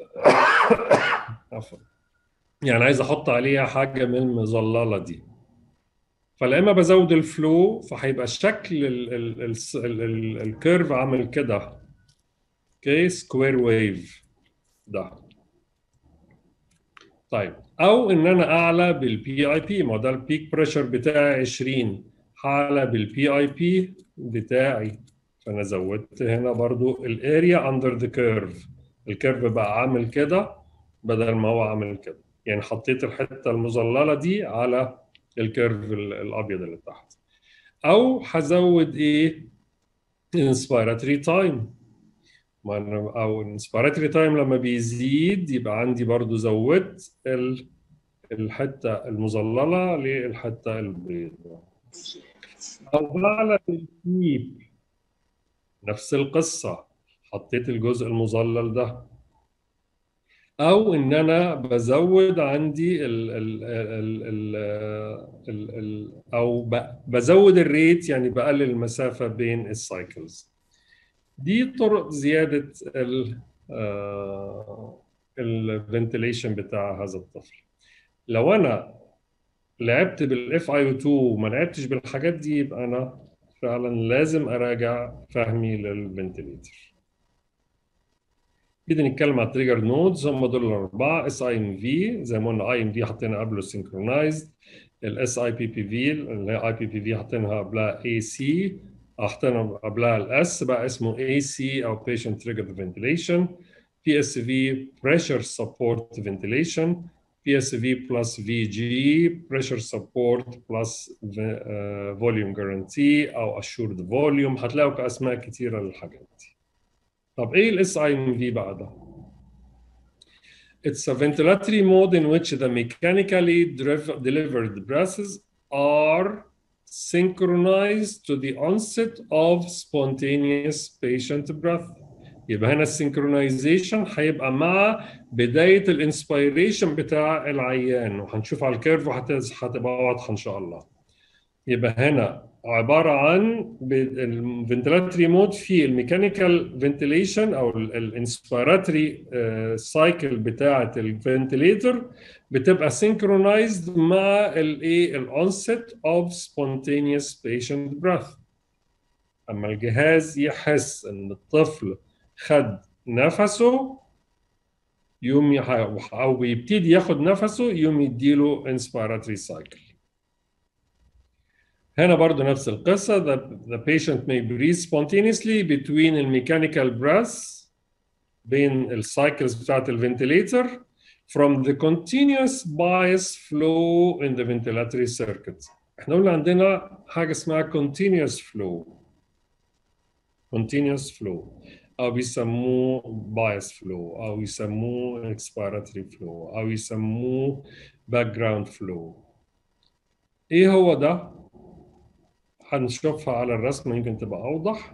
عفوا يعني عايز احط عليها حاجه من المظلله دي فلما بزود الفلو فهيبقى شكل الكيرف عامل كده اوكي سكوير ويف ده طيب او ان انا اعلى بالبي اي بي ما ده البيك بريشر بتاعي 20 هعلى بالبي اي بي بتاعي فانا زودت هنا برضو الاريا اندر ذا كيرف الكيرف بقى عامل كده بدل ما هو عامل كده يعني حطيت الحته المظلله دي على الكيرف الابيض اللي تحت او هزود ايه انسبيراتوري تايم او انسبيراتوري تايم لما بيزيد يبقى عندي برضو زودت الحته المظلله للحته البيضاء او بعلى البيب نفس القصة حطيت الجزء المظلل ده او ان انا بزود عندي ال ال ال ال ال ال او بزود الريت يعني بقلل المسافه بين السايكلز دي طرق زياده ال الفنتليشن بتاع هذا الطفل لو انا لعبت بالاف اي او 2 وما لعبتش بالحاجات دي يبقى انا فعلا لازم اراجع فهمي للفنتليتر كده نتكلم على التريجر نودز هم دول الاربعه اس اي ام في زي ما قلنا اي ام في حطينا قبله سينكرونايزد الاس اي بي بي في اللي هي اي بي بي في حطيناها قبلها اي سي حطينا قبلها الاس بقى اسمه اي سي او بيشنت تريجر فنتيليشن بي اس في بريشر سبورت فنتيليشن بي اس في بلس في جي بريشر سبورت بلس فوليوم جارانتي او اشورد فوليوم هتلاقوا اسماء كثيره للحاجات دي طب ايه الاس اي ام في بقى ده؟ It's a ventilatory mode in which the mechanically delivered breaths are synchronized to the onset of spontaneous patient breath. يبقى هنا السynchronization هيبقى مع بداية الانسبيريشن بتاع العيان وهنشوف على الكيرف هتبقى واضحة إن شاء الله. يبقى هنا عباره عن الفنتلاتري مود في الميكانيكال فنتيليشن او الانسبيراتوري سايكل بتاعه الفنتليتر بتبقى سينكرونايزد مع الايه الانست اوف سبونتينيوس بيشنت بريث اما الجهاز يحس ان الطفل خد نفسه يوم او يبتدي ياخد نفسه يوم يديله انسبيراتوري سايكل هنا برضو نفس القصة the, the patient may breathe spontaneously between الميكانيكال breaths بين السايكلز بتاعت الفنتليتر from the continuous bias flow in the ventilatory circuit احنا قلنا عندنا حاجة اسمها continuous flow continuous flow أو بيسموه bias flow أو يسموه expiratory flow أو يسموه background flow إيه هو ده؟ هنشوفها على الرسم يمكن تبقى اوضح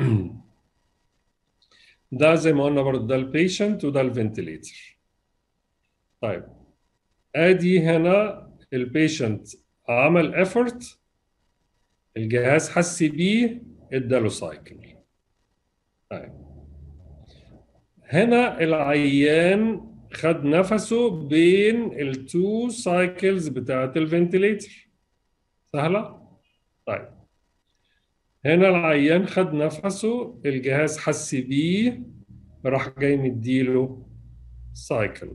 ده زي ما قلنا برضه ده البيشنت وده الفنتليتر طيب ادي هنا البيشنت عمل ايفورت الجهاز حس بيه اداله سايكل طيب هنا العيان خد نفسه بين التو سايكلز بتاعت الفنتليتر سهله طيب هنا العيان خد نفسه الجهاز حس بيه راح جاي مديله سايكل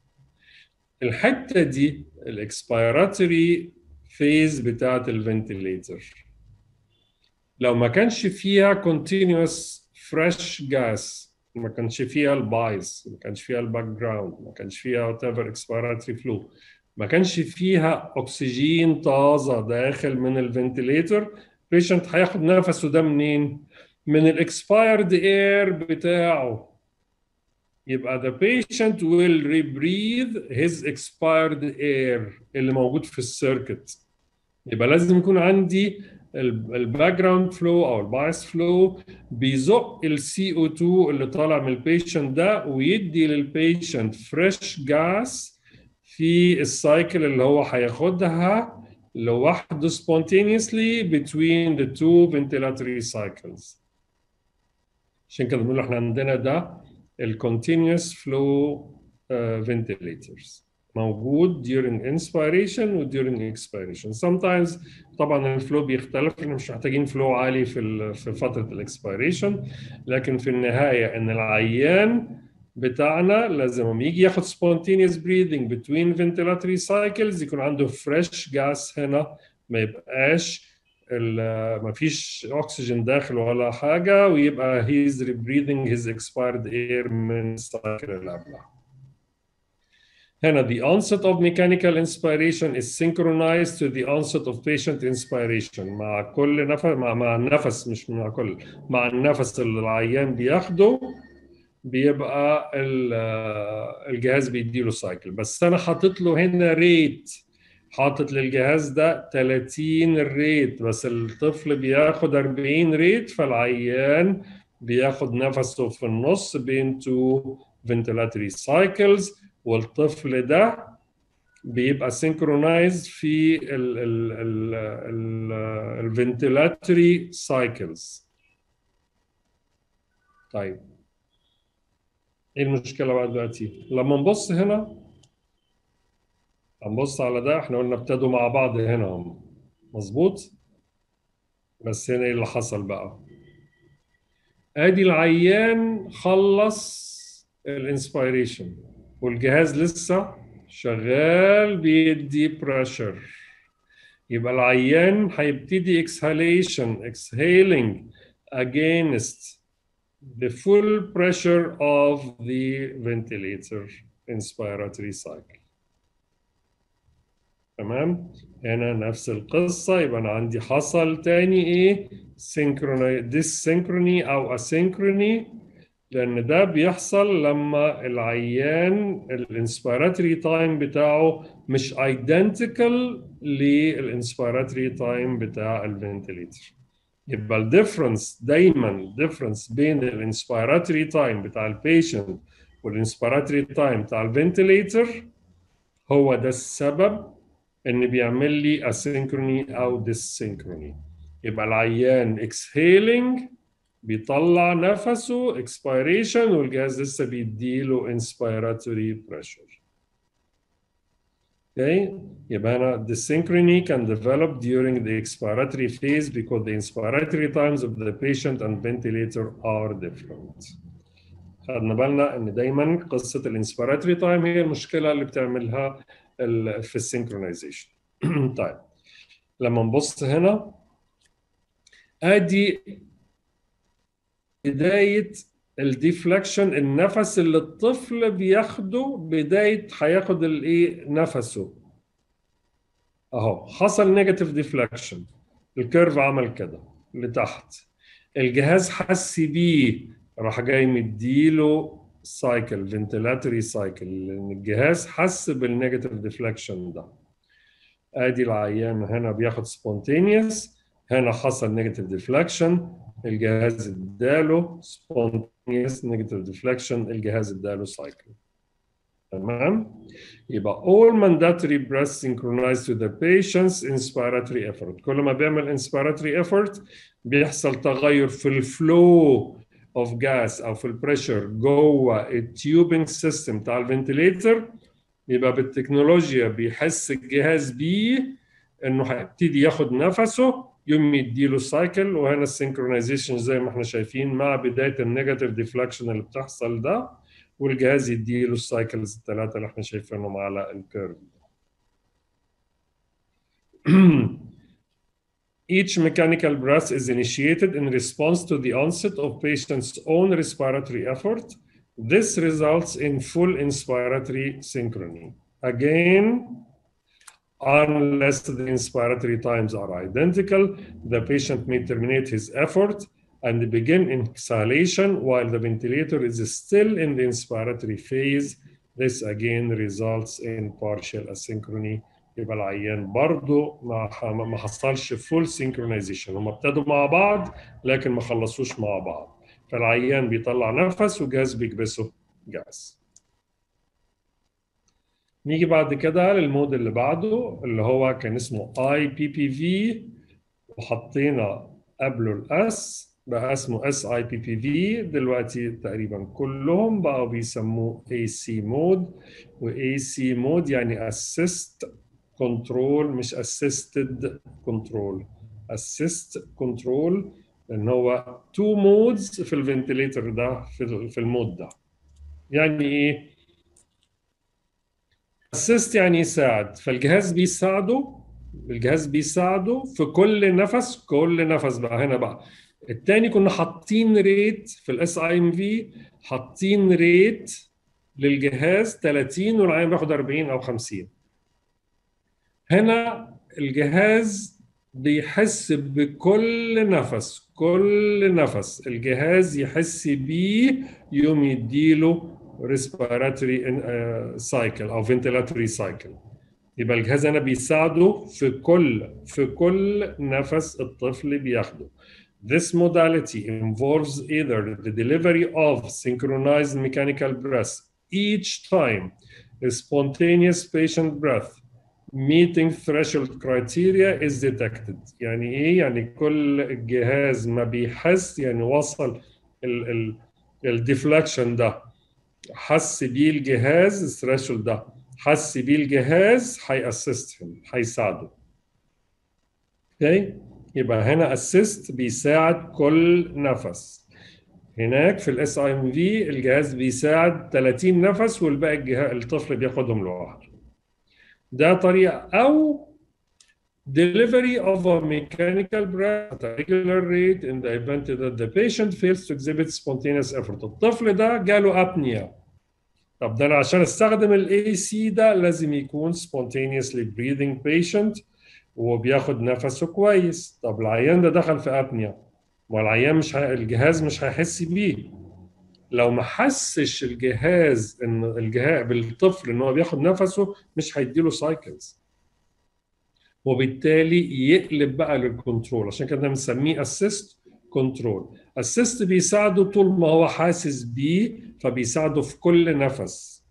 الحته دي الاكسبيراتوري فيز بتاعت الفنتليتر لو ما كانش فيها continuous fresh gas ما كانش فيها البايس ما كانش فيها الباك جراوند ما كانش فيها whatever expiratory flow ما كانش فيها اكسجين طازه داخل من الفنتليتر بيشنت هياخد نفسه ده منين؟ من الاكسبايرد اير بتاعه يبقى the patient will rebreathe his expired air اللي موجود في السيركت يبقى لازم يكون عندي الباك جراوند فلو او البايس فلو بيزق السي او 2 اللي طالع من البيشنت ده ويدي للبيشنت فريش جاس في السايكل اللي هو هياخدها لوحده spontaneously between the two ventilatory cycles عشان كده بنقول احنا عندنا ده ال continuous flow uh, ventilators موجود during inspiration و during expiration sometimes طبعا الفلو بيختلف احنا مش محتاجين فلو عالي في في فتره الاكسبيريشن لكن في النهايه ان العيان بتاعنا لازم لما يجي ياخد spontaneous breathing between ventilatory cycles يكون عنده fresh gas هنا ما يبقاش ما فيش اكسجين داخل ولا حاجه ويبقى he's breathing his expired air من السايكل اللي قبلها. هنا the onset of mechanical inspiration is synchronized to the onset of patient inspiration مع كل نفس مع مع النفس مش مع كل مع النفس اللي العيان بياخده بيبقى الجهاز بيديله سايكل بس انا حاطط له هنا ريت حاطط للجهاز ده 30 ريت بس الطفل بياخد 40 ريت فالعيان بياخد نفسه في النص بين تو ventilatory cycles والطفل ده بيبقى synchronized في ال ال ال ال الفنتيلاتري cycles طيب ايه المشكله بقى دلوقتي لما نبص هنا هنبص على ده احنا قلنا ابتدوا مع بعض هنا هم مظبوط بس هنا ايه اللي حصل بقى ادي العيان خلص الانسبيريشن والجهاز لسه شغال بيدي بريشر يبقى العيان هيبتدي exhalation exhaling against the full pressure of the ventilator inspiratory cycle تمام هنا نفس القصة يبقى أنا عندي حصل تاني إيه synchrony dyssynchrony أو asynchrony لأن ده بيحصل لما العيان الانسبيراتوري تايم بتاعه مش identical للانسبيراتوري تايم بتاع الفنتليتر يبقى الديفرنس دايما difference بين الانسبيراتوري تايم بتاع البيشنت والانسبيراتوري تايم بتاع الفنتليتر هو ده السبب ان بيعمل لي asynchrony او dyssynchrony يبقى العيان exhaling بيطلع نفسه expiration والجهاز لسه بيديله inspiratory pressure Okay, يبقى هنا dyssynchrony can develop during the expiratory phase because the inspiratory times of the patient and ventilator are different. خدنا بالنا ان دايما قصه الانسبيراتوري تايم هي المشكله اللي بتعملها في السينكرونايزيشن. طيب لما نبص هنا ادي بدايه الديفلكشن النفس اللي الطفل بياخده بدايه هياخد الايه نفسه اهو حصل نيجاتيف ديفلكشن الكيرف عمل كده لتحت الجهاز حس بيه راح جاي مديله سايكل فنتيلاتوري سايكل لان الجهاز حس بالنيجاتيف ديفلكشن ده ادي العيان هنا بياخد سبونتينيوس هنا حصل نيجاتيف ديفلكشن الجهاز اداله spontaneous negative deflection الجهاز اداله cycle تمام يبقى all mandatory breaths synchronized to the patient's inspiratory effort كل ما بيعمل inspiratory effort بيحصل تغير في الفلو of gas او في البريشر جوه التيوبنج سيستم بتاع الفنتليتر يبقى بالتكنولوجيا بيحس الجهاز بيه انه هيبتدي ياخد نفسه يوم يديله سايكل وهنا السينكرونايزيشن زي ما احنا شايفين مع بدايه النيجاتيف ديفلكشن اللي بتحصل ده والجهاز يديله السايكلز الثلاثه اللي احنا شايفينهم على الكيرف Each mechanical breath is initiated in response to the onset of patient's own respiratory effort. This results in full inspiratory synchrony. Again, unless the inspiratory times are identical, the patient may terminate his effort and begin exhalation while the ventilator is still in the inspiratory phase. This again results in partial asynchrony. يبقى العيان برضه ما ما حصلش فول سينكرونايزيشن هم ابتدوا مع بعض لكن ما خلصوش مع بعض فالعيان بيطلع نفس والجهاز بيكبسه جاز نيجي بعد كده للمود اللي بعده اللي هو كان اسمه اي بي بي في وحطينا قبله الاس بقى اسمه اس اي بي بي في دلوقتي تقريبا كلهم بقوا بيسموه اي سي مود واي سي مود يعني اسيست كنترول مش اسيستد كنترول اسيست كنترول لان هو تو مودز في الفنتليتر ده في في المود ده يعني ايه اسيست يعني يساعد فالجهاز بيساعده الجهاز بيساعده في كل نفس كل نفس بقى هنا بقى التاني كنا حاطين ريت في الاس اي ام في حاطين ريت للجهاز 30 والعيان بياخد 40 او 50 هنا الجهاز بيحس بكل نفس كل نفس الجهاز يحس بيه يوم يديله respiratory cycle او ventilatory cycle يبقى الجهاز هنا بيساعده في كل في كل نفس الطفل بياخده This modality involves either the delivery of synchronized mechanical breath each time a spontaneous patient breath meeting threshold criteria is detected يعني ايه يعني كل الجهاز ما بيحس يعني وصل الديفلكشن ده حس بيه الجهاز الثريشولد ده حس بيه الجهاز هيأسست هيساعده اوكي يبقى هنا اسيست بيساعد كل نفس هناك في الاس اي ام في الجهاز بيساعد 30 نفس والباقي الجهاز الطفل بياخدهم لوحده ده طريقه او delivery of a mechanical breath at a regular rate in the event that the patient fails to exhibit spontaneous effort الطفل ده جاله ابنيا طب ده انا عشان استخدم الاي سي ده لازم يكون spontaneously breathing patient وبياخد نفسه كويس طب العيان ده دخل في ابنيا والعيان مش ه... الجهاز مش هيحس بيه لو ما حسش الجهاز ان الجهاز بالطفل ان هو بياخد نفسه مش هيديله سايكلز وبالتالي يقلب بقى للكنترول عشان كده بنسميه اسيست كنترول اسيست بيساعده طول ما هو حاسس بيه فبيساعده في كل نفس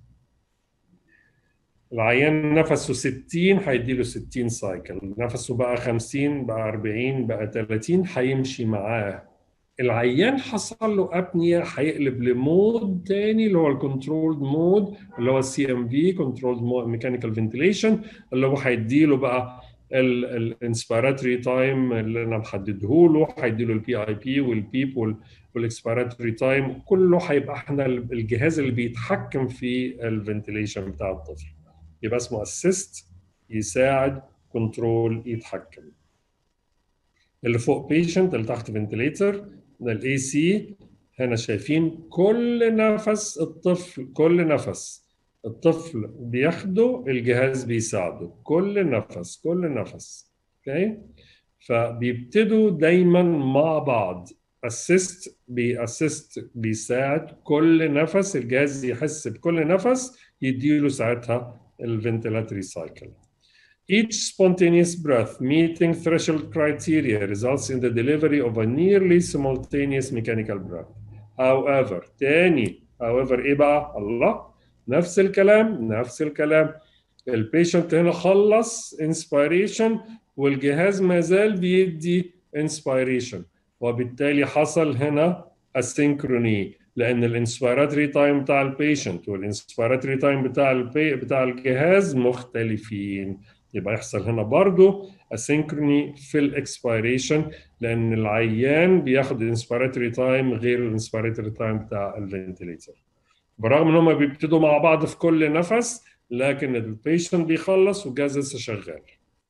العيان نفسه 60 هيديله 60 سايكل نفسه بقى 50 بقى 40 بقى 30 هيمشي معاه العيان حصل له ابنيا هيقلب لمود تاني اللي هو الكنترولد مود اللي هو السي ام في كنترولد ميكانيكال فنتيليشن اللي هو هيديله بقى الانسبيراتوري تايم اللي انا محدده له هيديله البي اي بي والبيب والاكسبيراتوري تايم كله هيبقى احنا الجهاز اللي بيتحكم في الفنتيليشن بتاع الطفل يبقى اسمه اسيست يساعد كنترول يتحكم اللي فوق بيشنت اللي تحت فنتليتر ده الاي سي هنا شايفين كل نفس الطفل كل نفس الطفل بياخده الجهاز بيساعده كل نفس كل نفس اوكي فبيبتدوا دايما مع بعض اسيست بيأسست بيساعد كل نفس الجهاز يحس بكل نفس يديله ساعتها الفنتيلاتري cycle. Each spontaneous breath meeting threshold criteria results in the delivery of a nearly simultaneous mechanical breath. However, تاني however ايه بقى؟ الله نفس الكلام نفس الكلام البيشنت هنا خلص inspiration والجهاز ما زال بيدي inspiration وبالتالي حصل هنا asynchrony لان الانسبيراتوري تايم بتاع البيشنت والانسبيراتوري تايم بتاع البي بتاع الجهاز مختلفين يبقى يحصل هنا برضو اسينكروني في الاكسبيريشن لان العيان بياخد الانسبيراتوري تايم غير الانسبيراتوري تايم بتاع الفنتليتر برغم ان هم بيبتدوا مع بعض في كل نفس لكن البيشنت بيخلص والجهاز لسه شغال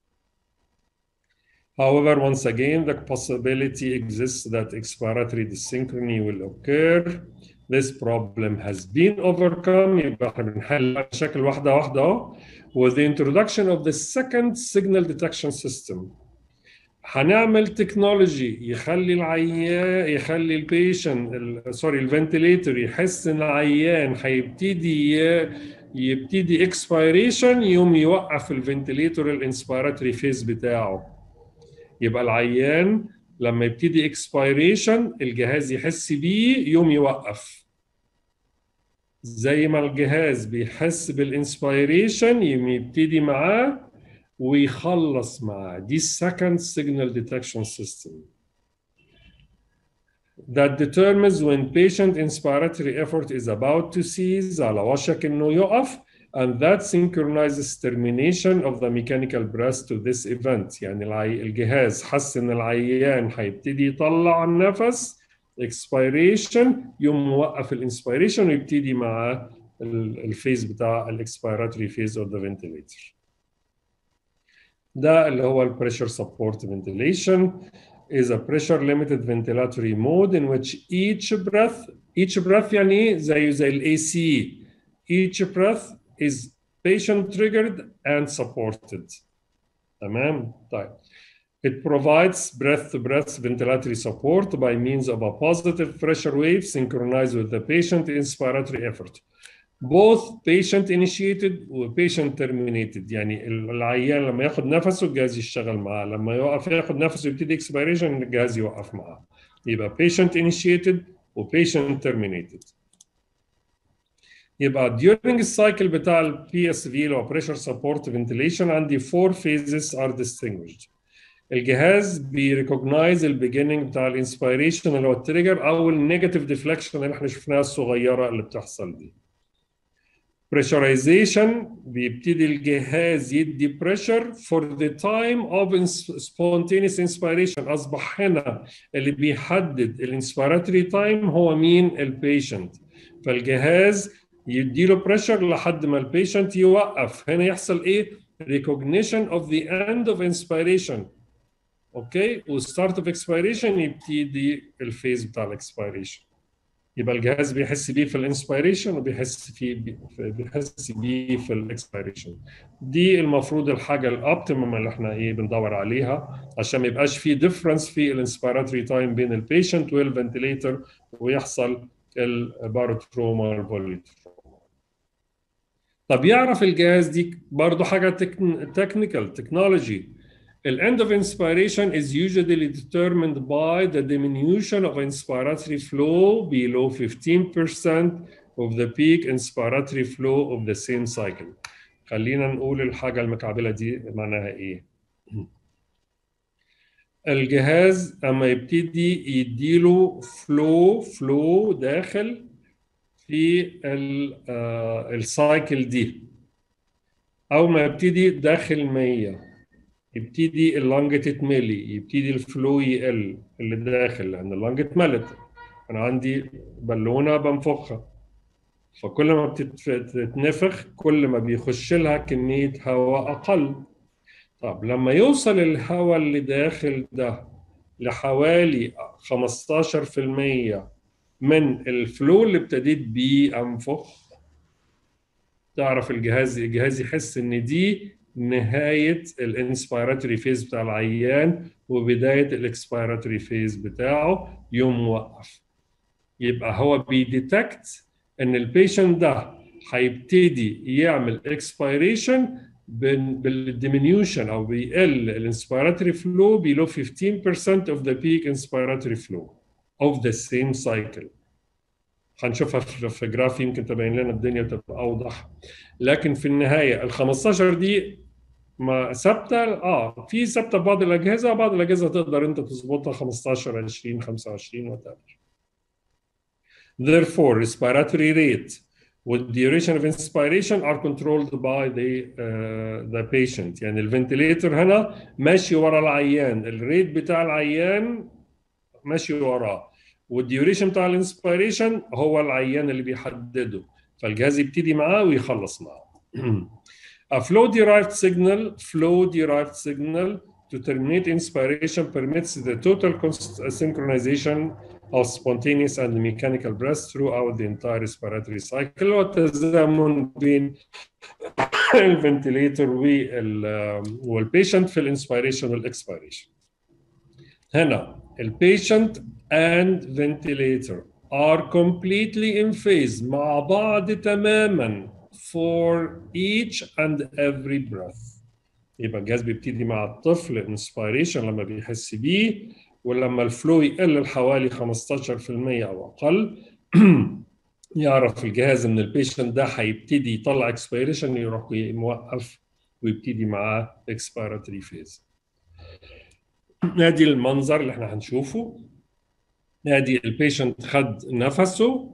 However, once again, the possibility exists that expiratory dyssynchrony will occur. This problem has been overcome. يبقى احنا بنحل مشاكل واحدة واحدة اهو. With the introduction of the second signal detection system. هنعمل تكنولوجي يخلي العيان يخلي البيشن سوري الفنتليتور يحس ان العيان هيبتدي يبتدي اكسبيريشن يوم يوقف الفنتليتور الانسبيراتوري فيز بتاعه. يبقى العيان لما يبتدي اكسبيريشن الجهاز يحس بيه يوم يوقف زي ما الجهاز بيحس بالانسبيريشن يوم يبتدي معاه ويخلص معاه دي second signal detection system that determines when patient inspiratory effort is about to cease على وشك انه يقف and that synchronizes termination of the mechanical breath to this event يعني العي... الجهاز حس ان العيان هيبتدي يطلع النفس expiration يوم موقف الانسبيريشن ويبتدي مع الفيز بتاع الاكسبيراتوري فيز of the ventilator ده اللي هو البريشر سبورت ventilation is a pressure limited ventilatory mode in which each breath each breath يعني ايه زي زي الاي سي each breath is patient triggered and supported. تمام؟ طيب. It provides breath to breath ventilatory support by means of a positive pressure wave synchronized with the patient inspiratory effort. both patient initiated و patient terminated يعني العيان لما ياخد نفسه الجهاز يشتغل معاه لما يوقف ياخد نفسه يبتدي expiration الجهاز يوقف معاه يبقى patient initiated و patient terminated يبقى during السايكل بتاع ال PSV اللي هو pressure support ventilation عندي four phases are distinguished الجهاز بيريكوجنايز البيجيننج بتاع الانسبيريشن اللي هو التريجر او النيجاتيف ديفليكشن اللي احنا شفناها الصغيره اللي بتحصل دي pressurization بيبتدي الجهاز يدي pressure for the time of spontaneous inspiration اصبح هنا اللي بيحدد الانسبيراتوري تايم هو مين البيشنت فالجهاز يديله pressure لحد ما البيشنت يوقف هنا يحصل ايه recognition of the end of inspiration اوكي وستارت اوف اكسبيريشن يبتدي الفيز بتاع الاكسبيريشن يبقى الجهاز بيحس بيه في الانسبيريشن وبيحس فيه بيحس بيه في الاكسبيريشن دي المفروض الحاجه الاوبتيمم اللي احنا ايه بندور عليها عشان ما يبقاش في ديفرنس في الانسبيراتوري تايم بين البيشنت والفنتليتر ويحصل الباروتروما والفوليتروما طب يعرف الجهاز دي برضه حاجه تكنيكال تكنولوجي The end of inspiration is usually determined by the diminution of inspiratory flow below 15% of the peak inspiratory flow of the same cycle. خلينا نقول الحاجة المكعبلة دي معناها إيه؟ الجهاز أما يبتدي يديله فلو فلو داخل في السايكل دي أو ما يبتدي داخل 100 يبتدي اللنج تتملي يبتدي الفلو يقل اللي داخل لان اللنج اتملت انا عندي بالونه بنفخها فكل ما بتتنفخ كل ما بيخش لها كميه هواء اقل طب لما يوصل الهواء اللي داخل ده لحوالي 15% من الفلو اللي ابتديت بيه انفخ تعرف الجهاز الجهاز يحس ان دي نهايه الانسبيراتوري فيز بتاع العيان وبدايه الاكسبيراتوري فيز بتاعه يوم وقف يبقى هو بيديتكت ان البيشنت ده هيبتدي يعمل اكسبيريشن بالديمينيوشن او بيقل الانسبيراتوري فلو below 15% of the peak inspiratory flow of the same cycle هنشوفها في جراف يمكن تبين لنا الدنيا تبقى اوضح لكن في النهايه ال 15 دي ما ثابته اه في ثابته بعض الاجهزه بعض الاجهزه تقدر انت تظبطها 15 20 25 وات Therefore, respiratory rate with duration of inspiration are controlled by the uh, the patient يعني الفنتليتر هنا ماشي ورا العيان الريت بتاع العيان ماشي وراه والديوريشن بتاع الانسبيريشن هو العيان اللي بيحدده فالجهاز يبتدي معاه ويخلص معاه A flow derived signal, flow derived signal to terminate inspiration permits the total synchronization of spontaneous and mechanical breath throughout the entire respiratory cycle والتزامن بين الفنتليتر والبيشنت في الانسبيريشن والاكسبيريشن. هنا البيشنت and ventilator are completely in phase مع بعض تماما for each and every breath يبقى الجهاز بيبتدي مع الطفل inspiration لما بيحس بيه ولما الفلو يقل لحوالي 15% او اقل يعرف الجهاز ان البيشنت ده هيبتدي يطلع اكسبيريشن يروح موقف ويبتدي معاه اكسبيراتوري فيز ادي المنظر اللي احنا هنشوفه ادي البيشنت خد نفسه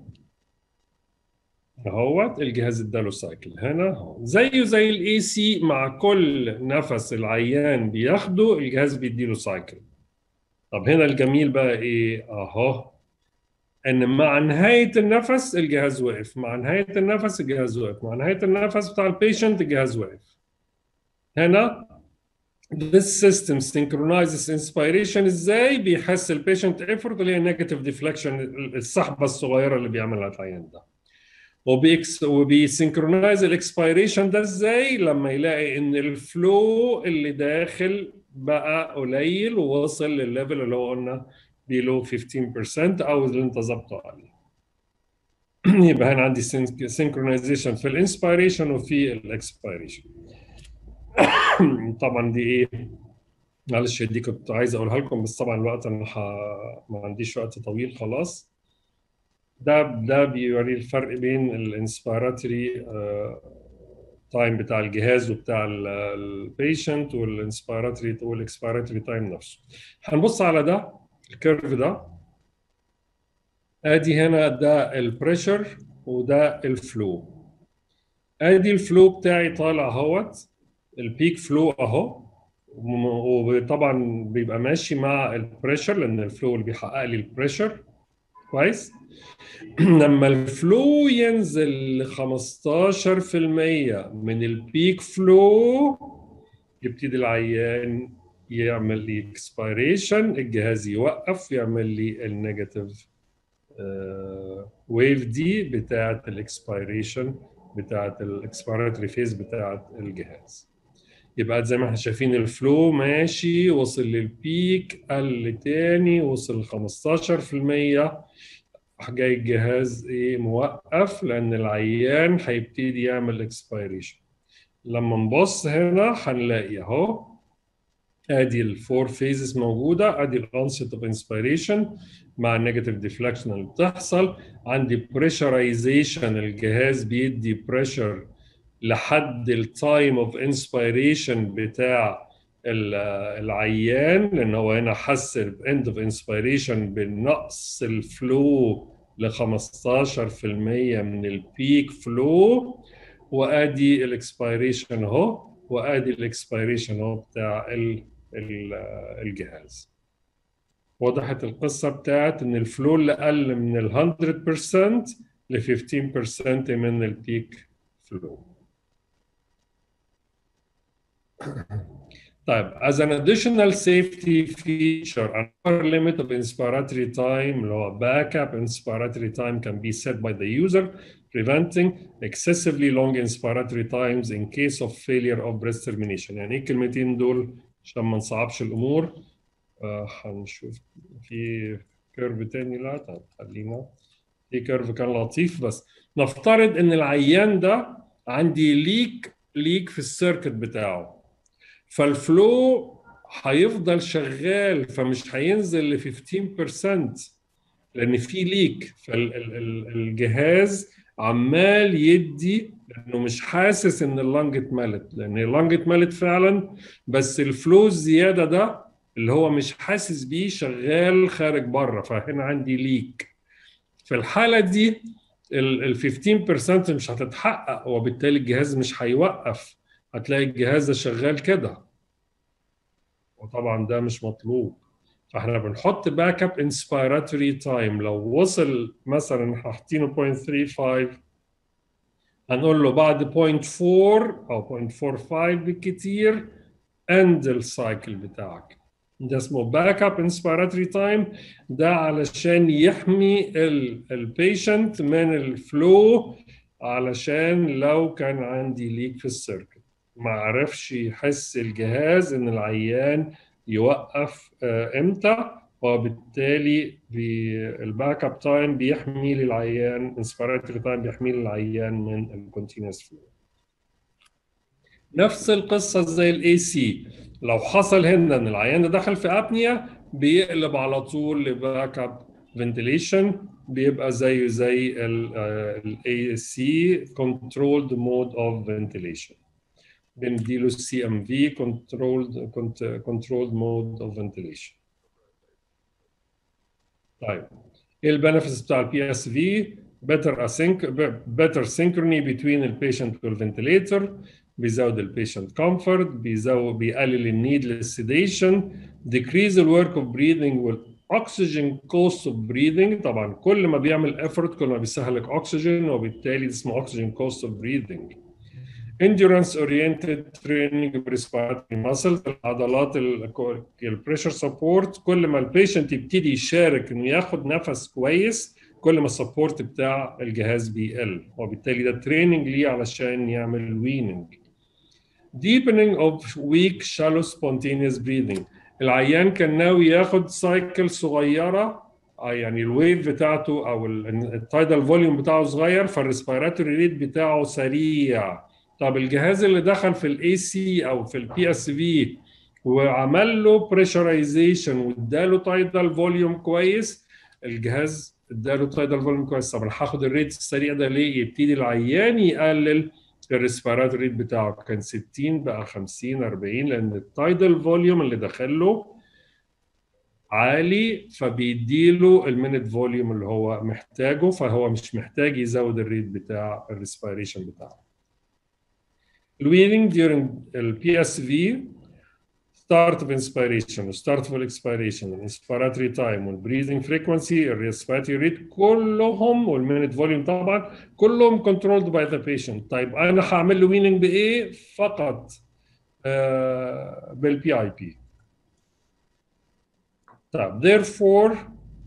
اهوت الجهاز اداله سايكل هنا اهو زيه زي الاي سي مع كل نفس العيان بياخده الجهاز بيديله سايكل طب هنا الجميل بقى ايه اهو ان مع نهايه النفس الجهاز وقف مع نهايه النفس الجهاز وقف مع نهايه النفس بتاع البيشنت الجهاز وقف هنا This system synchronizes inspiration ازاي بيحس البيشنت effort اللي هي نيجاتيف ديفليكشن السحبه الصغيره اللي بيعملها العيان ده وبيكس وبيسنكرونايز الاكسبيريشن ده ازاي لما يلاقي ان الفلو اللي داخل بقى قليل ووصل للليفل اللي هو قلنا below 15% او اللي انت ظبطه عليه يبقى هنا عندي سينكرونايزيشن في الانسبيريشن وفي الاكسبيريشن طبعا دي ايه معلش دي كنت عايز اقولها لكم بس طبعا الوقت انا ح... ما عنديش وقت طويل خلاص ده ده بيوري الفرق بين الانسبيراتوري تايم بتاع الجهاز وبتاع البيشنت والانسبيراتوري والاكسبيراتوري تايم نفسه هنبص على ده الكيرف ده ادي هنا ده البريشر وده الفلو ادي الفلو بتاعي طالع اهوت البيك فلو اهو وطبعا بيبقى ماشي مع البريشر لان الفلو اللي بيحقق لي البريشر كويس لما الفلو ينزل ل 15% من البيك فلو يبتدي العيان يعمل لي اكسبيريشن الجهاز يوقف يعمل لي النيجاتيف ويف دي بتاعه الاكسبيريشن بتاعه الاكسبيراتوري فيز بتاعه الجهاز يبقى زي ما احنا شايفين الفلو ماشي وصل للبيك قل تاني وصل ل 15% راح جاي الجهاز ايه موقف لان العيان هيبتدي يعمل اكسبيريشن لما نبص هنا هنلاقي اهو ادي الفور فيزز موجوده ادي الانست اوف انسبيريشن مع النيجاتيف ديفلكشن اللي بتحصل عندي بريشرايزيشن الجهاز بيدي بريشر لحد التايم اوف انسبيريشن بتاع العيان لان هو هنا حس باند اوف انسبيريشن بنقص الفلو ل 15% من البيك فلو وادي الاكسبيريشن اهو وادي الاكسبيريشن اهو بتاع ال ال الجهاز وضحت القصه بتاعت ان الفلو اللي قل من ال 100% ل 15% من البيك فلو طيب as an additional safety feature another limit of inspiratory time اللي هو backup inspiratory time can be set by the user preventing excessively long inspiratory times in case of failure of breast termination يعني ايه الكلمتين دول عشان ما نصعبش الامور آه هنشوف في كيرف تاني لا طب خلينا في كيرف كان لطيف بس نفترض ان العيان ده عندي ليك ليك في السيركت بتاعه فالفلو هيفضل شغال فمش هينزل ل 15% لان في ليك فالجهاز عمال يدي لانه مش حاسس ان اللنج اتملت لان اللنج اتملت فعلا بس الفلو الزياده ده اللي هو مش حاسس بيه شغال خارج بره فهنا عندي ليك في الحاله دي ال 15% مش هتتحقق وبالتالي الجهاز مش هيوقف هتلاقي الجهاز ده شغال كده وطبعا ده مش مطلوب فاحنا بنحط باك اب انسبيراتوري تايم لو وصل مثلا حاطينه 0.35 هنقول له بعد 0.4 او 0.45 بالكتير اند السايكل بتاعك ده اسمه باك اب انسبيراتوري تايم ده علشان يحمي البيشنت من الفلو علشان لو كان عندي ليك في السيركت ما عرفش يحس الجهاز ان العيان يوقف امتى وبالتالي الباك اب تايم بيحمي للعيان انسبيراتوري تايم بيحمي للعيان من الكونتينوس فلو نفس القصه زي الاي سي لو حصل هنا ان العيان ده دخل في ابنيا بيقلب على طول لباك اب فنتيليشن بيبقى زيه زي الاي سي كنترولد مود اوف فنتيليشن بنديله السي ام في كنترولد كنترولد مود اوف فنتيليشن طيب ايه البنفيتس بتاع البي اس في better async better synchrony between البيشنت والفنتيليتر بيزود البيشنت كومفورت بيزود بيقلل النيد للسيديشن decrease the work of breathing والاكسجين cost of breathing طبعا كل ما بيعمل effort كل ما بيسهلك اكسجين وبالتالي اسمه oxygen cost of breathing endurance oriented training respiratory muscles العضلات البريشر سبورت كل ما البيشنت يبتدي يشارك انه ياخد نفس كويس كل ما السبورت بتاع الجهاز بيقل وبالتالي ده تريننج ليه علشان يعمل ويننج deepening of weak shallow spontaneous breathing العيان كان ناوي ياخد سايكل صغيره يعني الويف بتاعته او التايدال فوليوم بتاعه صغير فالريسبيراتوري ريت بتاعه سريع طب الجهاز اللي دخل في الاي سي او في البي اس في وعمل له بريشرايزيشن واداله تايدال فوليوم كويس الجهاز اداله تايدال فوليوم كويس طب انا هاخد الريت السريع ده ليه؟ يبتدي العيان يقلل الريسبيراتوري ريت بتاعه كان 60 بقى 50 40 لان التايدال فوليوم اللي دخل له عالي فبيديله المينت فوليوم اللي هو محتاجه فهو مش محتاج يزود الريت بتاع الريسبيريشن بتاعه. الويننج during ال PSV start of inspiration start of expiration inspiratory time والbreathing frequency الريسبيراتوري ريت كلهم والمينت فوليوم طبعا كلهم controlled by the patient طيب انا هعمل له ويننج بايه؟ فقط آه بالبي اي بي طيب therefore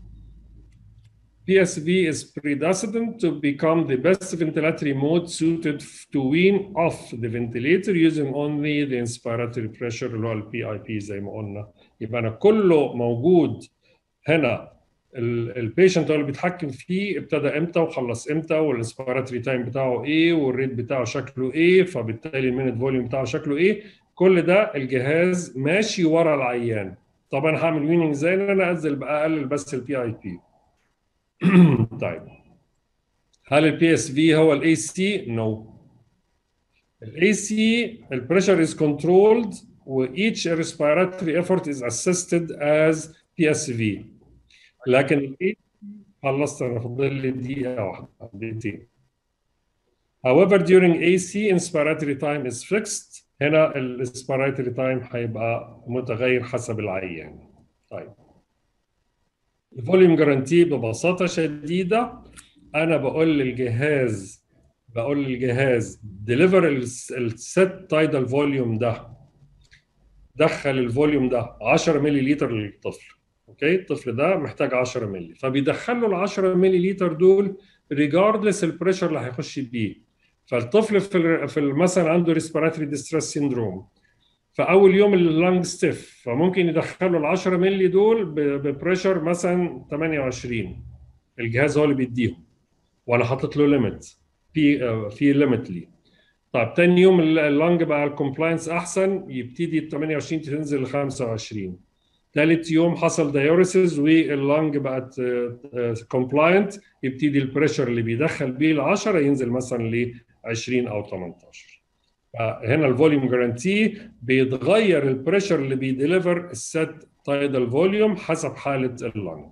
PSV is predestined to become the best ventilatory mode suited to wean off the ventilator using only the inspiratory pressure اللي هو البي اي بي زي ما قلنا يبقى انا كله موجود هنا البيشنت هو اللي بيتحكم فيه ابتدى امتى وخلص امتى والانسبيراتوري تايم بتاعه ايه والريت بتاعه شكله ايه فبالتالي المينت فوليوم بتاعه شكله ايه كل ده الجهاز ماشي ورا العيان طبعا هعمل ويننج ازاي ان انا انزل بقى اقلل بس البي اي بي طيب هل البي اس في هو الاي سي؟ نو الاي سي البريشر از كنترولد و each respiratory effort is assisted as PSV لكن الاي خلصت انا فاضل لي دقيقه واحده دقيقتين However, during AC, inspiratory time is fixed. هنا الانسبيراتوري تايم هيبقى متغير حسب العيان. طيب. الفوليوم جارانتي ببساطه شديده انا بقول للجهاز بقول للجهاز ديليفر الست تايدال فوليوم ده دخل الفوليوم ده 10 مللي لتر للطفل اوكي الطفل ده محتاج 10 مللي فبيدخل له ال 10 مللي لتر دول ريجاردلس البريشر اللي هيخش بيه فالطفل في في مثلا عنده ريسبيراتوري ديستريس سيندروم فاول يوم اللانج ستيف فممكن يدخله ال 10 مللي دول ببريشر مثلا 28 الجهاز هو اللي بيديهم وانا حاطط له ليميت في في ليميت ليه طيب تاني يوم اللانج بقى الكومبلاينس احسن يبتدي ال 28 تنزل ل 25 ثالث يوم حصل دايوريسز واللانج بقت كومبلاينت يبتدي البريشر اللي بيدخل بيه ال 10 ينزل مثلا ل 20 او 18 هنا الفوليوم جارانتي بيتغير البريشر اللي بيديليفر السيت تايدال فوليوم حسب حاله اللنج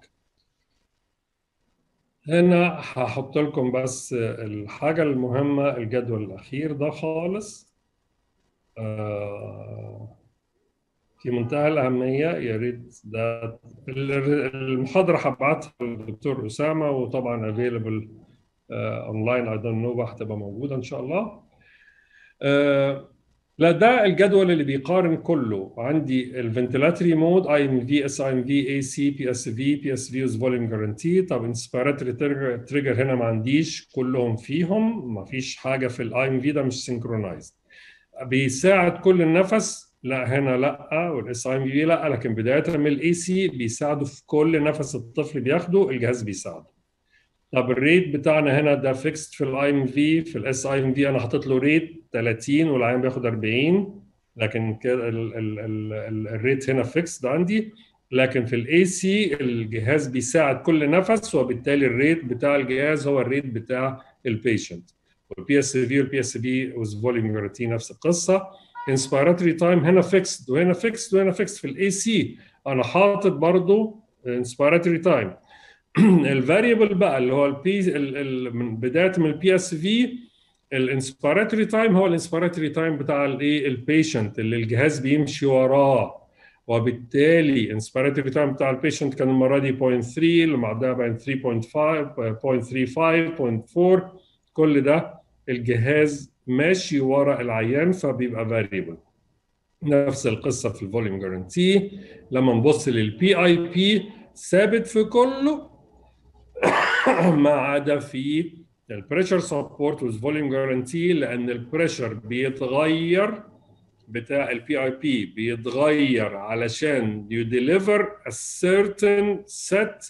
هنا هحط لكم بس الحاجه المهمه الجدول الاخير ده خالص في منتهى الاهميه يا ريت ده المحاضره هبعتها للدكتور اسامه وطبعا افيلبل اونلاين اي دونت نو هتبقى موجوده ان شاء الله آه لا ده الجدول اللي بيقارن كله عندي الفنتلاتري مود اي ام في اس اي ام في اي سي بي اس في بي اس في از فوليوم جارانتي طب انسبيراتوري تريجر هنا ما عنديش كلهم فيهم ما فيش حاجه في الاي ام في ده مش سينكرونايزد بيساعد كل النفس لا هنا لا والاس اي ام في لا لكن بدايه من الاي سي بيساعدوا في كل نفس الطفل بياخده الجهاز بيساعده طب الريت بتاعنا هنا ده فيكست في الاي ام في في الاس اي ام في انا حاطط له ريت 30 والعيان بياخد 40 لكن كده الريت هنا فيكست عندي لكن في الاي سي الجهاز بيساعد كل نفس وبالتالي الريت بتاع الجهاز هو الريت بتاع البيشنت والبي اس في والبي اس في وز فوليوم جارانتي نفس القصه انسبيراتوري تايم هنا فيكست وهنا فيكست وهنا فيكست في الاي سي انا حاطط برضه انسبيراتوري تايم الفاريبل بقى اللي هو البي من بدايه من البي اس في الانسبيراتوري تايم هو الانسبيراتوري تايم بتاع الايه البيشنت اللي الجهاز بيمشي وراه وبالتالي انسبيراتوري تايم بتاع البيشنت كان المره دي 0.3 اللي بعدها بقى 3.5 0.35 0.4 كل ده الجهاز ماشي ورا العيان فبيبقى فاريبل نفس القصه في الفوليوم جارانتي لما نبص للبي اي بي ثابت في كله ما عدا في البريشر سبورت والفوليوم جارانتي لان البريشر بيتغير بتاع البي اي بي بيتغير علشان you deliver a certain set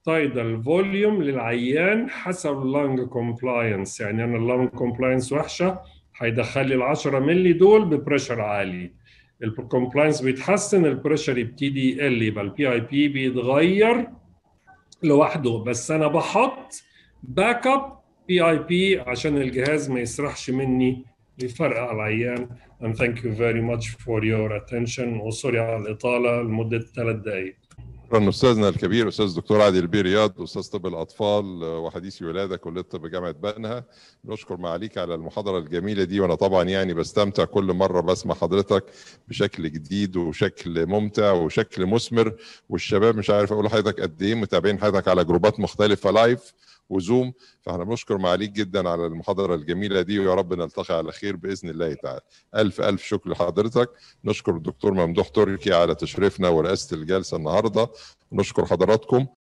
تايدال فوليوم للعيان حسب اللنج كومبلاينس يعني انا اللنج كومبلاينس وحشه هيدخل لي ال 10 مللي دول ببريشر عالي الكومبلاينس بيتحسن البريشر يبتدي يقل يبقى البي اي بي بيتغير لوحده بس انا بحط باك اب بي اي بي عشان الجهاز ما يسرحش مني لفرق على العيان and thank you very much for your attention وسوري على الإطالة لمدة ثلاث دقائق شكرا استاذنا الكبير استاذ الدكتور عادل بيه رياض استاذ طب الاطفال وحديث ولاده كليه طب جامعه بنها نشكر معاليك على المحاضره الجميله دي وانا طبعا يعني بستمتع كل مره بسمع حضرتك بشكل جديد وشكل ممتع وشكل مثمر والشباب مش عارف اقول لحضرتك قد ايه متابعين حضرتك على جروبات مختلفه لايف وزوم فاحنا بنشكر معاليك جدا على المحاضره الجميله دي ويا رب نلتقي على خير باذن الله تعالى الف الف شكر لحضرتك نشكر الدكتور ممدوح تركي على تشريفنا ورئاسه الجلسه النهارده نشكر حضراتكم